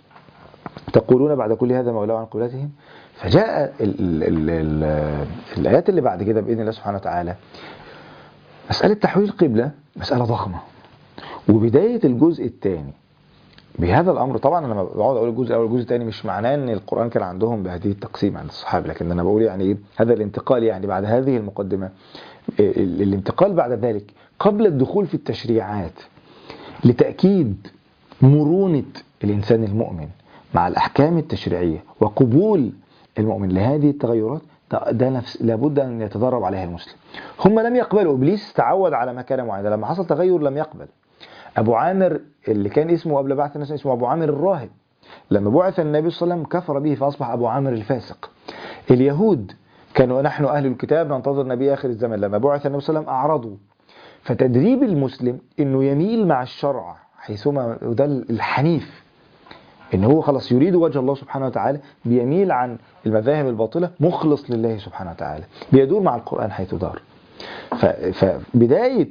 تقولون بعد كل هذا مولاه عن قبلتهم فجاء ال ال ال ال الآيات اللي بعد كده بإذن الله سبحانه وتعالى مسألة تحويل القبلة مسألة ضخمة وبداية الجزء الثاني بهذا الامر طبعا انا لما بقعد اقول الجزء الاول والجزء الثاني مش معناه ان القران كان عندهم بهذه التقسيم عند الصحابه لكن انا بقول يعني ايه هذا الانتقال يعني بعد هذه المقدمه ال- الانتقال بعد ذلك قبل الدخول في التشريعات لتاكيد مرونه الانسان المؤمن مع الاحكام التشريعيه وقبول المؤمن لهذه التغيرات ده ده نفس لابد ان يتدرب عليها المسلم هم لم يقبلوا ابليس تعود على مكانه معينه لما حصل تغير لم يقبل ابو عامر اللي كان اسمه قبل بعث الناس اسمه ابو عامر الراهب لما بعث النبي صلى الله عليه وسلم كفر به فاصبح ابو عامر الفاسق اليهود كانوا نحن اهل الكتاب ننتظر نبي اخر الزمن لما بعث النبي صلى الله عليه وسلم اعرضوا فتدريب المسلم انه يميل مع الشرع حيثما وده الحنيف ان هو خلاص يريد وجه الله سبحانه وتعالى بيميل عن المذاهب الباطله مخلص لله سبحانه وتعالى بيدور مع القران حيث دار ف- فبدايه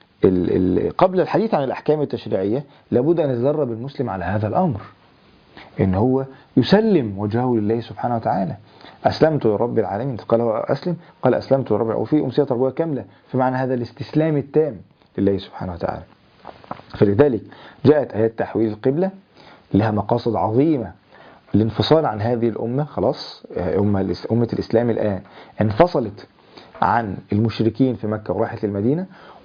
ال- ال- قبل الحديث عن الاحكام التشريعيه لابد ان يتدرب المسلم على هذا الامر ان هو يسلم وجهه لله سبحانه وتعالى اسلمت لرب العالمين قال هو اسلم قال اسلمت لرب العالمين وفي امسيه تربويه كامله في معنى هذا الاستسلام التام لله سبحانه وتعالى فلذلك جاءت ايات تحويل القبله لها مقاصد عظيمه الانفصال عن هذه الامه خلاص امه امه الاسلام الان انفصلت عن المشركين في مكه وراحت للمدينه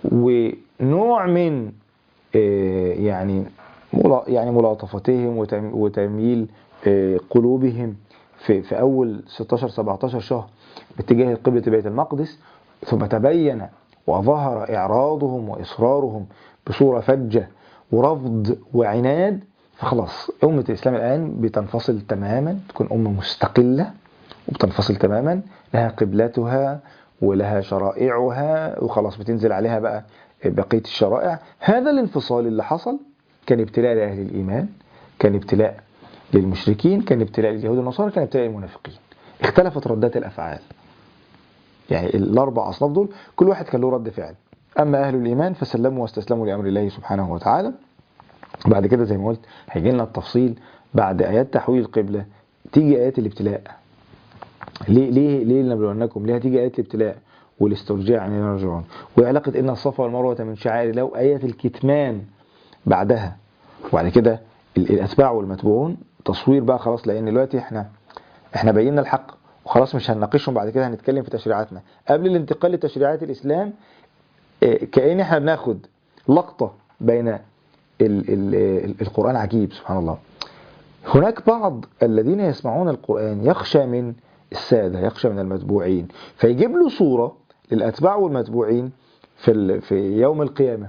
ونوع من آه، يعني ملا- يعني ملاطفتهم وتم- وتمييل آه، قلوبهم في في اول 16 17 شهر باتجاه قبلة بيت المقدس ثم تبين وظهر اعراضهم واصرارهم بصوره فجه ورفض وعناد فخلاص امه الاسلام الان بتنفصل تماما تكون امه مستقله وبتنفصل تماما لها قبلتها ولها شرائعها وخلاص بتنزل عليها بقى بقية الشرائع هذا الانفصال اللي حصل كان ابتلاء لأهل الإيمان كان ابتلاء للمشركين كان ابتلاء لليهود والنصارى كان ابتلاء للمنافقين اختلفت ردات الأفعال يعني الأربع أصناف دول كل واحد كان له رد فعل أما أهل الإيمان فسلموا واستسلموا لأمر الله سبحانه وتعالى بعد كده زي ما قلت هيجي لنا التفصيل بعد آيات تحويل القبلة تيجي آيات الابتلاء ليه ليه ليه لنبلونكم ليه هتيجي آيات الابتلاء والاسترجاع عن يرجعون وعلاقة إن الصفا والمروة من شعائر الله وآية الكتمان بعدها وبعد كده ال- الأتباع والمتبوعون تصوير بقى خلاص لأن دلوقتي احنا احنا بينا الحق وخلاص مش هنناقشهم بعد كده هنتكلم في تشريعاتنا قبل الانتقال لتشريعات الإسلام اه، كأن احنا بناخد لقطة بين ال ال ال القرآن عجيب سبحان الله هناك بعض الذين يسمعون القرآن يخشى من السادة يخشى من المتبوعين فيجيب له صورة للأتباع والمتبوعين في, ال- في يوم القيامة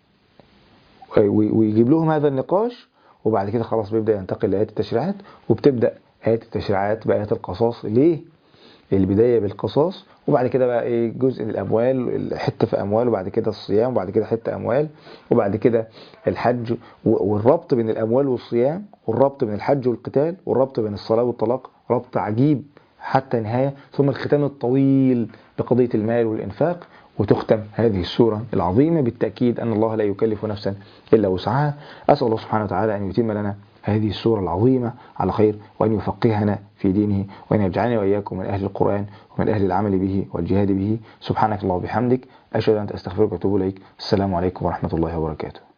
وي- ويجيب لهم هذا النقاش وبعد كده خلاص بيبدأ ينتقل لآيات التشريعات وبتبدأ آيات التشريعات بآيات القصاص ليه؟ البداية بالقصاص وبعد كده بقى ايه جزء الأموال حتة في أموال وبعد كده الصيام وبعد كده حتة أموال وبعد كده الحج و- والربط بين الأموال والصيام والربط بين الحج والقتال والربط بين الصلاة والطلاق ربط عجيب حتى نهاية ثم الختام الطويل بقضية المال والإنفاق وتختم هذه السورة العظيمة بالتأكيد أن الله لا يكلف نفسا إلا وسعها أسأل الله سبحانه وتعالى أن يتم لنا هذه السورة العظيمة على خير وأن يفقهنا في دينه وأن يجعلنا وإياكم من أهل القرآن ومن أهل العمل به والجهاد به سبحانك الله وبحمدك أشهد أن لا إله إلا أنت أستغفرك وأتوب إليك السلام عليكم ورحمة الله وبركاته